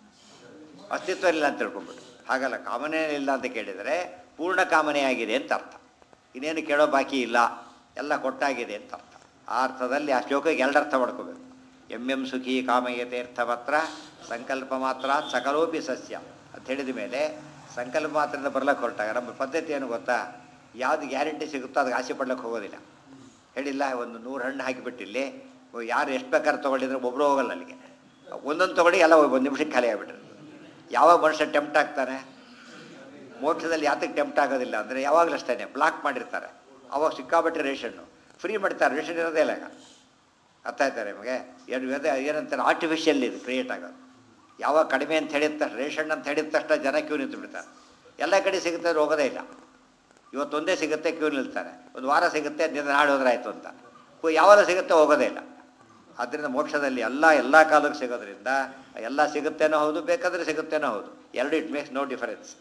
ಅಸ್ತಿತ್ವ ಇಲ್ಲ ಅಂತ ತಿಳ್ಕೊಂಡ್ಬಿಟ್ರು ಹಾಗಲ್ಲ ಕಾಮನೆ ಇಲ್ಲ ಅಂತ ಕೇಳಿದರೆ ಪೂರ್ಣ ಕಾಮನೆಯಾಗಿದೆ ಅಂತ ಅರ್ಥ ಇನ್ನೇನು ಕೇಳೋ ಬಾಕಿ ಇಲ್ಲ ಎಲ್ಲ ಕೊಟ್ಟಾಗಿದೆ ಅಂತ ಅರ್ಥ ಆ ಅರ್ಥದಲ್ಲಿ ಆ ಶ್ಲೋಕಕ್ಕೆ ಎರಡು ಅರ್ಥ ಮಾಡ್ಕೋಬೇಕು ಎಂ ಎಂ ಸುಖಿ ಕಾಮಯತೆ ಅರ್ಥ ಮಾತ್ರ ಸಂಕಲ್ಪ ಮಾತ್ರ ಸಕಲೋಪಿ ಸಸ್ಯ ಅಂತ ಹೇಳಿದ ಮೇಲೆ ಸಂಕಲ್ಪ ಮಾತ್ರದಿಂದ ಬರ್ಲಕ್ಕೆ ಹೊರಟಾಗ ನಮ್ಮ ಪದ್ಧತಿ ಏನು ಗೊತ್ತಾ ಯಾವ್ದು ಗ್ಯಾರಂಟಿ ಸಿಗುತ್ತೋ ಅದಕ್ಕೆ ಆಸೆ ಪಡ್ಲಿಕ್ಕೆ ಹೋಗೋದಿಲ್ಲ ಹೇಳಿಲ್ಲ ಒಂದು ನೂರು ಹಣ್ಣು ಹಾಕಿಬಿಟ್ಟಿಲ್ಲಿ ಯಾರು ಎಷ್ಟು ಬೇಕಾದ್ರೆ ತೊಗೊಂಡಿದ್ರೆ ಒಬ್ಬರು ಹೋಗಲ್ಲ ಅಲ್ಲಿಗೆ ಒಂದೊಂದು ತೊಗೊಂಡು ಎಲ್ಲ ಒಂದು ನಿಮಿಷಕ್ಕೆ ಖಾಲಿ ಆಗಿಬಿಟ್ರೆ ಯಾವಾಗ ಮನುಷ್ಯ ಟೆಂಪ್ಟ್ ಆಗ್ತಾನೆ ಮೋಕ್ಷದಲ್ಲಿ ಯಾತಕ್ಕೆ ಟೆಂಪ್ಟ್ ಆಗೋದಿಲ್ಲ ಅಂದರೆ ಯಾವಾಗಲೂ ಅಷ್ಟೇ ಬ್ಲಾಕ್ ಮಾಡಿರ್ತಾರೆ ಅವಾಗ ಸಿಕ್ಕಾಬಟ್ಟೆ ರೇಷನ್ನು ಫ್ರೀ ಮಾಡ್ತಾರೆ ರೇಷನ್ ಇರೋದೇ ಇಲ್ಲ ಈಗ ಅರ್ಥ ಆಯ್ತಾರೆ ನಿಮಗೆ ಏನು ಅದೇ ಏನಂತಾರೆ ಆರ್ಟಿಫಿಷಿಯಲ್ ಇದು ಕ್ರಿಯೇಟ್ ಆಗೋದು ಯಾವಾಗ ಕಡಿಮೆ ಅಂತ ಹೇಳಿದ ತಕ್ಷಣ ರೇಷನ್ ಅಂತ ಹೇಳಿದ ತಕ್ಷಣ ಜನ ಕ್ಯೂ ನಿಂತು ಬಿಡ್ತಾರೆ ಎಲ್ಲ ಕಡೆ ಸಿಗುತ್ತೆ ಅಂದ್ರೆ ಹೋಗೋದೇ ಇಲ್ಲ ಇವತ್ತೊಂದೇ ಸಿಗುತ್ತೆ ಕ್ಯೂ ನಿಲ್ತಾರೆ ಒಂದು ವಾರ ಸಿಗುತ್ತೆ ದಿನ ನಾಳೆ ಹೋದ್ರಾಯ್ತು ಅಂತ ಕು- ಯಾವಾಗ ಸಿಗುತ್ತೆ ಹೋಗೋದೇ ಇಲ್ಲ ಆದ್ದರಿಂದ ಮೋಕ್ಷದಲ್ಲಿ ಎಲ್ಲ ಎಲ್ಲ ಕಾಲಕ್ಕೆ ಸಿಗೋದ್ರಿಂದ ಎಲ್ಲ ಸಿಗುತ್ತೇನೋ ಹೌದು ಬೇಕಾದರೆ ಸಿಗುತ್ತೇನೋ ಹೌದು ಎರಡು ಇಟ್ ಮೇಕ್ಸ್ ನೋ ಡಿಫರೆನ್ಸ್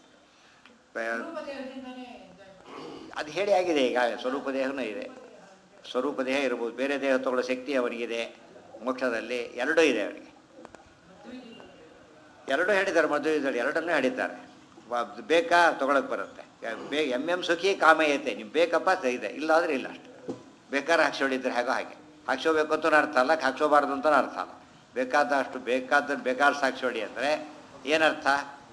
ಅದು ಹೇಳಿ ಆಗಿದೆ ಈಗ ಸ್ವರೂಪ ದೇಹನೂ ಇದೆ ಸ್ವರೂಪ ದೇಹ ಇರ್ಬೋದು ಬೇರೆ ದೇಹ ತಗೊಳ್ಳೋ ಶಕ್ತಿ ಅವನಿಗಿದೆ ಮೋಕ್ಷದಲ್ಲಿ ಎರಡೂ ಇದೆ ಅವನಿಗೆ ಎರಡೂ ಹೇಳಿದ್ದಾರೆ ಮದುವೆ ಇದ್ದಾರೆ ಎರಡನ್ನೂ ಹೇಳಿದ್ದಾರೆ ವ- ಬೇಕಾ ತೊಗೊಳಕ್ಕೆ ಬರುತ್ತೆ ಬೇ ಎಮ್ ಎಮ್ ಸುಖಿ ಕಾಮಯತೆ ನೀವು ಬೇಕಪ್ಪ ಸ- ಇದೆ ಇಲ್ಲ ಅಂದ್ರೆ ಇಲ್ಲ ಅಷ್ಟೆ ಬೇಕಾದ್ರೆ ಹಾಕ್ಸೋಳಿದ್ರೆ ಹೇಗೋ ಹಾಗೆ ಹಾಕ್ಸೋಬೇಕು ಅಂತಲೂ ಅರ್ಥ ಅಲ್ಲ ಹಾಕ್ಸೋಬಾರ್ದು ಅಂತಲೂ ಅರ್ಥ ಅಲ್ಲ ಬೇಕಾದಷ್ಟು ಬೇಕಾದ ಬೇಕಾದ ಸಾಕ್ಷೋಡಿ ಅಂದರೆ ಏನರ್ಥ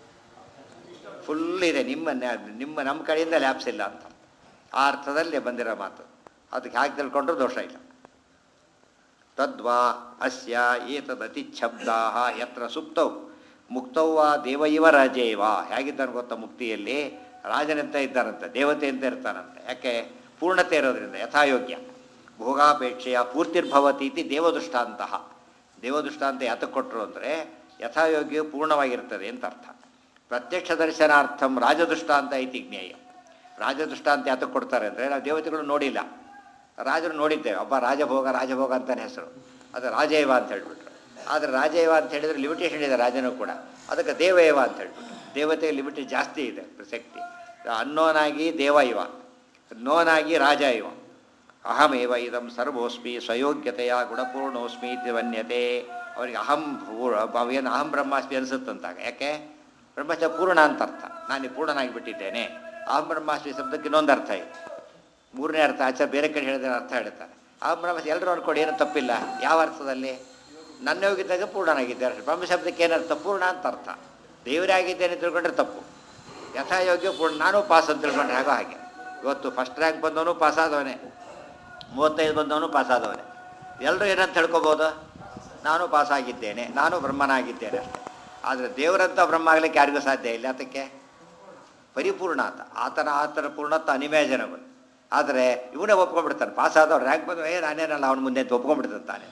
ಫುಲ್ ಇದೆ ನಿಮ್ಮ ನ್ಯಾ- ನಿಮ್ಮ ನಮ್ಮ ಕಡೆಯಿಂದ ಲ್ಯಾಬ್ಸ್ ಇಲ್ಲ ಅಂತ ಆ ಅರ್ಥದಲ್ಲಿ ಬಂದಿರೋ ಮಾತು ಅದಕ್ಕೆ ಹಾಕಿ ತಿಳ್ಕೊಂಡ್ರೂ ದೋಷ ಇಲ್ಲ ತದ್ವಾ ಅಸ್ಯ ಏತದತಿಚ್ಛಬ್ದಾ ಯತ್ರ ಸುಪ್ತೌ ಮುಕ್ತೌ ವಾ ದೇವ ಇವ ರಾಜೇವ ಹೇಗಿದ್ದಾನೆ ಗೊತ್ತಾ ಮುಕ್ತಿಯಲ್ಲಿ ರಾಜನಂತ ಇದ್ದಾನಂತೆ ದೇವತೆ ಅಂತ ಇರ್ತಾನಂತೆ ಯಾಕೆ ಪೂರ್ಣತೆ ಇರೋದ್ರಿಂದ ಯಥಾಯೋಗ್ಯ ಭೋಗಾಪೇಕ್ಷೆಯ ಪೂರ್ತಿರ್ಭವತಿ ಇತಿ ದೇವದೃಷ್ಟಾಂತಹ ದೇವದೃಷ್ಟಾಂತ ಯಾತಕ್ಕೆ ಕೊಟ್ಟರು ಅಂದರೆ ಯಥಾಯೋಗ್ಯ ಪೂರ್ಣವಾಗಿರ್ತದೆ ಅಂತ ಅರ್ಥ ಪ್ರತ್ಯಕ್ಷ ದರ್ಶನಾರ್ಥಂ ರಾಜದೃಷ್ಟಾಂತ ಐತಿ ಜ್ಞೇಯ ರಾಜದೃಷ್ಟಾಂತ ಯಾತಕ್ಕೆ ಕೊಡ್ತಾರೆ ಅಂದರೆ ನಾವು ದೇವತೆಗಳು ನೋಡಿಲ್ಲ ರಾಜರು ನೋಡಿದ್ದೇವೆ ಒಬ್ಬ ರಾಜಭೋಗ ರಾಜಭೋಗ ಅಂತಾನೆ ಹೆಸರು ಅದು ರಾಜೇವ ಅಂತ ಹೇಳ್ಬಿಟ್ರು ಆದರೆ ರಾಜೇವ ಅಂತ ಹೇಳಿದ್ರೆ ಲಿಮಿಟೇಷನ್ ಇದೆ ರಾಜನೂ ಕೂಡ ಅದಕ್ಕೆ ದೇವಯವ ಅಂತ ಹೇಳ್ಬಿಟ್ರು ದೇವತೆಗೆ ಲಿಮಿಟೇ ಜಾಸ್ತಿ ಇದೆ ಶಕ್ತಿ ಅನ್ನೋನಾಗಿ ದೇವ ಇವ ನೋನಾಗಿ ರಾಜ ಇವ ಅಹಮೇವ ಇದಂ ಸರ್ವೋಸ್ಮಿ ಸ್ವಯೋಗ್ಯತೆಯ ಗುಣಪೂರ್ಣೋಸ್ಮಿ ಇತಿ ವನ್ಯತೆ ಅವರಿಗೆ ಅಹಂ ಏನು ಅಹಂ ಬ್ರಹ್ಮಾಸ್ಮಿ ಅನಿಸುತ್ತಂತಾಗ ಯಾಕೆ ಬ್ರಹ್ಮಚ ಪೂರ್ಣ ಅಂತ ಅರ್ಥ ನಾನು ಪೂರ್ಣನಾಗಿ ಬಿಟ್ಟಿದ್ದೇನೆ ಅಹಂ ಬ್ರಹ್ಮಾಸ್ಮಿ ಶಬ್ದಕ್ಕೆ ಇನ್ನೊಂದು ಅರ್ಥ ಇದೆ ಮೂರನೇ ಅರ್ಥ ಆಚಾರ ಬೇರೆ ಕಡೆ ಹೇಳಿದ್ರೆ ಅರ್ಥ ಹೇಳ್ತಾರೆ ಅಹಂ ಬ್ರಹ್ಮಾಸ್ಮಿ ಎಲ್ಲರೂ ಅನ್ಕೊಂಡು ಏನು ತಪ್ಪಿಲ್ಲ ಯಾವ ಅರ್ಥದಲ್ಲಿ ನನ್ನ ಹೋಗಿದ್ದಾಗ ಪೂರ್ಣನಾಗಿದ್ದಾರೆ ಬ್ರಹ್ಮ ಶಬ್ದಕ್ಕೆ ಏನರ್ಥ ಪೂರ್ಣ ಅಂತ ಅರ್ಥ ದೇವರೇ ಆಗಿದ್ದೇನೆ ತಿಳ್ಕೊಂಡ್ರೆ ತಪ್ಪು ಯಥಾಯೋಗ್ಯ ಪೂರ್ಣ ನಾನು ಪಾಸ್ ಅಂತ ತಿಳ್ಕೊಂಡ್ರೆ ಹಾಗೋ ಹಾಗೆ ಇವತ್ತು ಫಸ್ಟ್ ರ್ಯಾಂಕ್ ಬಂದವನು ಪಾಸ್ ಆದವನೇ ಮೂವತ್ತೈದು ಬಂದವನು ಪಾಸ್ ಆದವನೇ ಎಲ್ಲರೂ ಏನಂತ ತಿಳ್ಕೊಬೋದು ನಾನು ಪಾಸ್ ಆಗಿದ್ದೇನೆ ನಾನು ಬ್ರಹ್ಮನಾಗಿದ್ದೇನೆ ಅಷ್ಟೇ ಆದರೆ ದೇವರಂತ ಬ್ರಹ್ಮ ಆಗ್ಲಿಕ್ಕೆ ಯಾರಿಗೂ ಸಾಧ್ಯ ಇಲ್ಲ ಅದಕ್ಕೆ ಪರಿಪೂರ್ಣ ಆತ ಆತನ ಆತನ ಪೂರ್ಣತ್ವ ಅನಿಮ್ಯಾಜನಬಲ್ ಆದರೆ ಇವನೇ ಒಪ್ಕೊಂಡ್ಬಿಡ್ತಾನೆ ಪಾಸ್ ಆದವ್ರು ರ್ಯಾಂಕ್ ಬಂದು ಏ ನಾನೇನಲ್ಲ ಅವನ ಮುಂದೆ ಅಂತ ಒಪ್ಕೊಂಡ್ಬಿಡ್ತಾನೆ ತಾನೆ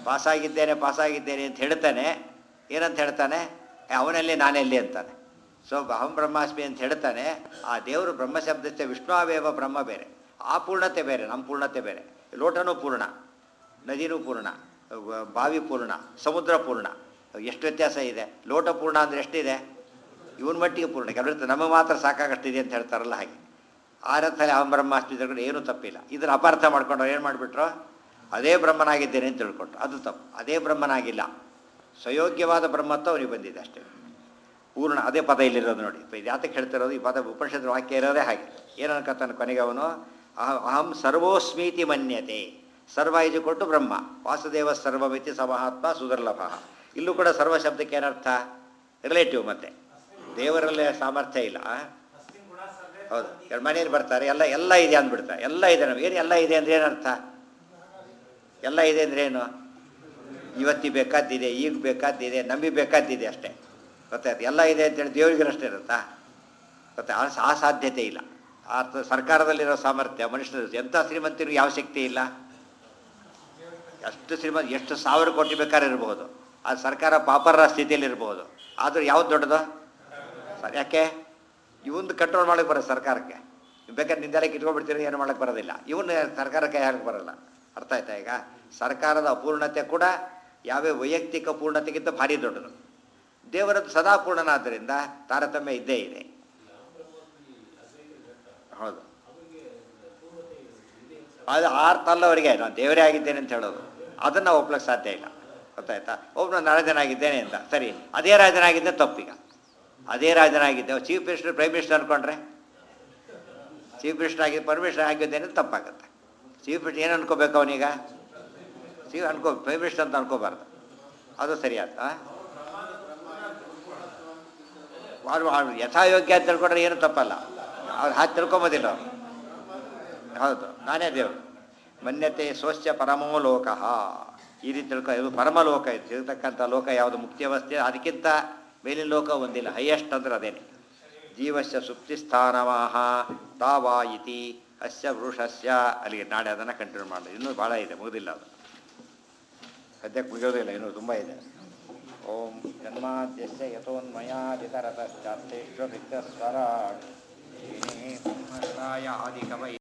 ಪಾಸಾಗಿದ್ದೇನೆ ಪಾಸಾಗಿದ್ದೇನೆ ಅಂತ ಹೇಳ್ತಾನೆ ಏನಂತ ಹೇಳ್ತಾನೆ "ಏ, ಅವನಲ್ಲಿ ನಾನೆಲ್ಲಿ ಅಂತಾನೆ ಸೊ ಅಹಂ ಬ್ರಹ್ಮಾಸ್ಮಿ ಅಂತ ಹೇಳ್ತಾನೆ ಆ ದೇವರು ಬ್ರಹ್ಮಶಬ್ದಕ್ಕೆ ವಿಷ್ಣುವೇವ ಬ್ರಹ್ಮ ಬೇರೆ ಆ ಪೂರ್ಣತೆ ಬೇರೆ ನಮ್ಮ ಪೂರ್ಣತೆ ಬೇರೆ ಲೋಟನೂ ಪೂರ್ಣ ನದಿನೂ ಪೂರ್ಣ ವ- ಬಾವಿ ಪೂರ್ಣ ಸಮುದ್ರ ಪೂರ್ಣ ಎಷ್ಟು ವ್ಯತ್ಯಾಸ ಇದೆ ಲೋಟ ಪೂರ್ಣ ಅಂದರೆ ಎಷ್ಟಿದೆ ಇವನ್ ಮಟ್ಟಿಗೆ ಪೂರ್ಣ ಕೆಲವರು ನಮ್ಮ ಮಾತ್ರ ಸಾಕಾಗಷ್ಟಿದೆ ಅಂತ ಹೇಳ್ತಾರಲ್ಲ ಹಾಗೆ ಆ ರಥದಲ್ಲಿ ಅಹಂ ಬ್ರಹ್ಮಾಸ್ಮಿ ತಿಳ್ಕೊಂಡು ಏನೂ ತಪ್ಪಿಲ್ಲ ಇದನ್ನು ಅಪಾರ್ಥ ಮಾಡ್ಕೊಂಡು ಏನು ಮಾಡಿಬಿಟ್ರು ಅದೇ ಬ್ರಹ್ಮನಾಗಿದ್ದೇನೆ ಅಂತ ತಿಳ್ಕೊಟ್ರು ಅದು ತಪ್ಪು ಅದೇ ಬ್ರಹ್ಮನಾಗಿಲ್ಲ ಸ್ವಯೋಗ್ಯವಾದ ಬ್ರಹ್ಮತ್ವ ಅವನಿಗೆ ಬಂದಿದೆ ಅಷ್ಟೇ ಪೂರ್ಣ ಅದೇ ಪದ ಇಲ್ಲಿರೋದು ನೋಡಿ ಇದು ಯಾತಕ್ಕೆ ಹೇಳ್ತಿರೋದು ಈ ಪದ ಉಪನಿಷತ್ ವಾಕ್ಯ ಇರೋದೇ ಹಾಗೆ ಏನು ಅನ್ಕೋತಾನೆ ಕೊನೆಗೆ ಅವನು ಅಹ- ಅಹಂ ಸರ್ವೋಸ್ಮೀತಿ ಮನ್ಯತೆ ಸರ್ವ ಇದು ಕೊಟ್ಟು ಬ್ರಹ್ಮ ವಾಸುದೇವ ಸರ್ವಮಿತಿ ಸಮಹಾತ್ಮ ಸುದುರ್ಲಭ ಇಲ್ಲೂ ಕೂಡ ಸರ್ವ ಶಬ್ದಕ್ಕೆ ಏನರ್ಥ ರಿಲೇಟಿವ್ ಮತ್ತೆ ದೇವರಲ್ಲೇ ಸಾಮರ್ಥ್ಯ ಇಲ್ಲ ಆ? ಹೌದು ಎರಡು ಮನೆಯಲ್ಲಿ ಬರ್ತಾರೆ ಎಲ್ಲ ಎಲ್ಲ ಇದೆ ಅಂದ್ಬಿಡ್ತಾರೆ ಎಲ್ಲ ಇದೆ ನಮ್ಗೆ ಏನು ಎಲ್ಲ ಇದೆ ಅಂದ್ರೆ ಏನರ್ಥ ಎಲ್ಲ ಇದೆ ಅಂದ್ರೆ ಏನು ಇವತ್ತಿ ಬೇಕಾದ್ದಿದೆ ಈಗ ಬೇಕಾದ್ದಿದೆ ನಂಬಿ ಬೇಕಾದ್ದಿದೆ ಅಷ್ಟೇ ಗೊತ್ತಾಯ್ತು ಎಲ್ಲ ಇದೆ ಅಂತೇಳಿ ದೇವರಿಗೂ ಅಷ್ಟೇ ಇರುತ್ತಾ ಮತ್ತೆ ಆ ಆ ಸಾಧ್ಯತೆ ಇಲ್ಲ ಆ ತ- ಸರ್ಕಾರದಲ್ಲಿರೋ ಸಾಮರ್ಥ್ಯ ಮನುಷ್ಯರು ಎಂಥ ಶ್ರೀಮಂತರಿಗೂ ಯಾವ ಶಕ್ತಿ ಇಲ್ಲ ಎಷ್ಟು ಶ್ರೀಮಂತ ಎಷ್ಟು ಸಾವಿರ ಕೋಟಿ ಬೇಕಾದ್ರೆ ಇರ್ಬೋದು ಆ ಸರ್ಕಾರ ಪಾಪರ ಸ್ಥಿತಿಯಲ್ಲಿ ಇರ್ಬೋದು ಆದರೂ ಯಾವ್ದು ದೊಡ್ಡದು ಸರ್ ಯಾಕೆ ಇವಂದು ಕಂಟ್ರೋಲ್ ಮಾಡಕ್ಕೆ ಬರೋದು ಸರ್ಕಾರಕ್ಕೆ ಬೇಕಾದ್ರೆ ನಿಂದೆಲ್ಲ ಕಿಟ್ಕೊಂಡ್ಬಿಡ್ತೀರಿ ಏನು ಮಾಡಕ್ಕೆ ಬರೋದಿಲ್ಲ ಇವನ್ನ ಸರ್ಕಾರಕ್ಕೆ ಯಾರಿಗೆ ಬರೋಲ್ಲ ಅರ್ಥ ಆಯ್ತಾ ಈಗ ಸರ್ಕಾರದ ಅಪೂರ್ಣತೆ ಕೂಡ ಯಾವ್ಯಾವ ವೈಯಕ್ತಿಕ ಪೂರ್ಣತೆಗಿಂತ ಭಾರಿ ದೊಡ್ಡದು ದೇವರದ್ದು ಸದಾ ಪೂರ್ಣನಾದ್ದರಿಂದ ತಾರತಮ್ಯ ಇದ್ದೇ ಇದೆ ಹೌದು ಅದು ಅರ್ಥ ಅಲ್ಲ ಅವರಿಗೆ ನಾನು ದೇವರೇ ಆಗಿದ್ದೇನೆ ಅಂತ ಹೇಳೋದು ಅದನ್ನು ಒಪ್ಲಕ್ಕೆ ಸಾಧ್ಯ ಇಲ್ಲ ಗೊತ್ತಾಯ್ತಾ ಒಬ್ಬನು ರಾಜನಾಗಿದ್ದೇನೆ ಅಂತ ಸರಿ ಅದೇ ರಾಜನಾಗಿದ್ದೆ ತಪ್ಪೀಗ ಅದೇ ರಾಜನಾಗಿದ್ದೆ ಚೀಫ್ ಮಿನಿಸ್ಟರ್ ಪ್ರೈಮ್ ಮಿನಿಸ್ಟರ್ ಅನ್ಕೊಂಡ್ರೆ ಚೀಫ್ ಮಿನಿಸ್ಟರ್ ಆಗಿ ಪರ್ಮಿಷನ್ ಆಗಿದ್ದೇನೆ ಅಂತ ತಪ್ಪಾಗುತ್ತೆ ಚೀಫ್ ಮಿನಿಸ್ಟರ್ ಏನು ಅನ್ಕೋಬೇಕು ಅವನೀಗ ಚೀಫ್ ಅನ್ಕೋ ಪ್ರೈಮ್ ಮಿನಿಸ್ಟರ್ ಅಂತ ಅನ್ಕೋಬಾರ್ದು ಅದು ಸರಿಯಾದ ಯಥಾಯೋಗ್ಯ ಅಂತ ತಿಳ್ಕೊಂಡ್ರೆ ಏನು ತಪ್ಪಲ್ಲ ಅವ್ರು ಹಾಗೆ ತಿಳ್ಕೊಂಬೋದಿಲ್ಲ ಅವ್ರು ಹೌದು ನಾನೇ ದೇವರು ಮನ್ಯತೆ ಸ್ವಚ್ಛ ಪರಮೋ ಲೋಕ ಈ ರೀತಿ ತಿಳ್ಕೊ ಇದು ಪರಮಲೋಕ ಇದು ಸಿಗತಕ್ಕಂಥ ಲೋಕ ಯಾವುದು ಮುಕ್ತಿ ಅವಸ್ಥೆ ಅದಕ್ಕಿಂತ ಮೇಲಿನ ಲೋಕ ಒಂದಿಲ್ಲ ಹೈಯೆಸ್ಟ್ ಅಂದ್ರೆ ಅದೇನೆ ಜೀವಸ್ಯ ಸುಪ್ತಿಸ್ಥಾನವಾಹ ತಾವಾ ಇತಿ ಅಸ್ಯ ವೃಷಸ್ಯ ಅಲ್ಲಿಗೆ ನಾಳೆ ಅದನ್ನು ಕಂಟಿನ್ಯೂ ಮಾಡೋದು ಇನ್ನೂ ಭಾಳ ಇದೆ ಮುಗಿದಿಲ್ಲ ಅದು ಸದ್ಯಕ್ಕೆ ಮುಗಿಯೋದಿಲ್ಲ ಇನ್ನೂ ತುಂಬ ಇದೆ ಓಂ ಜನ್ಮಾದ್ಯಸ್ಯ ಯಥೋನ್ಮಯಾದಿತರತಶ್ಚಾತ್ತೇಶ್ವಭಿಕ್ತಸ್ವರಾಟ್ ಆದಿಕವೈ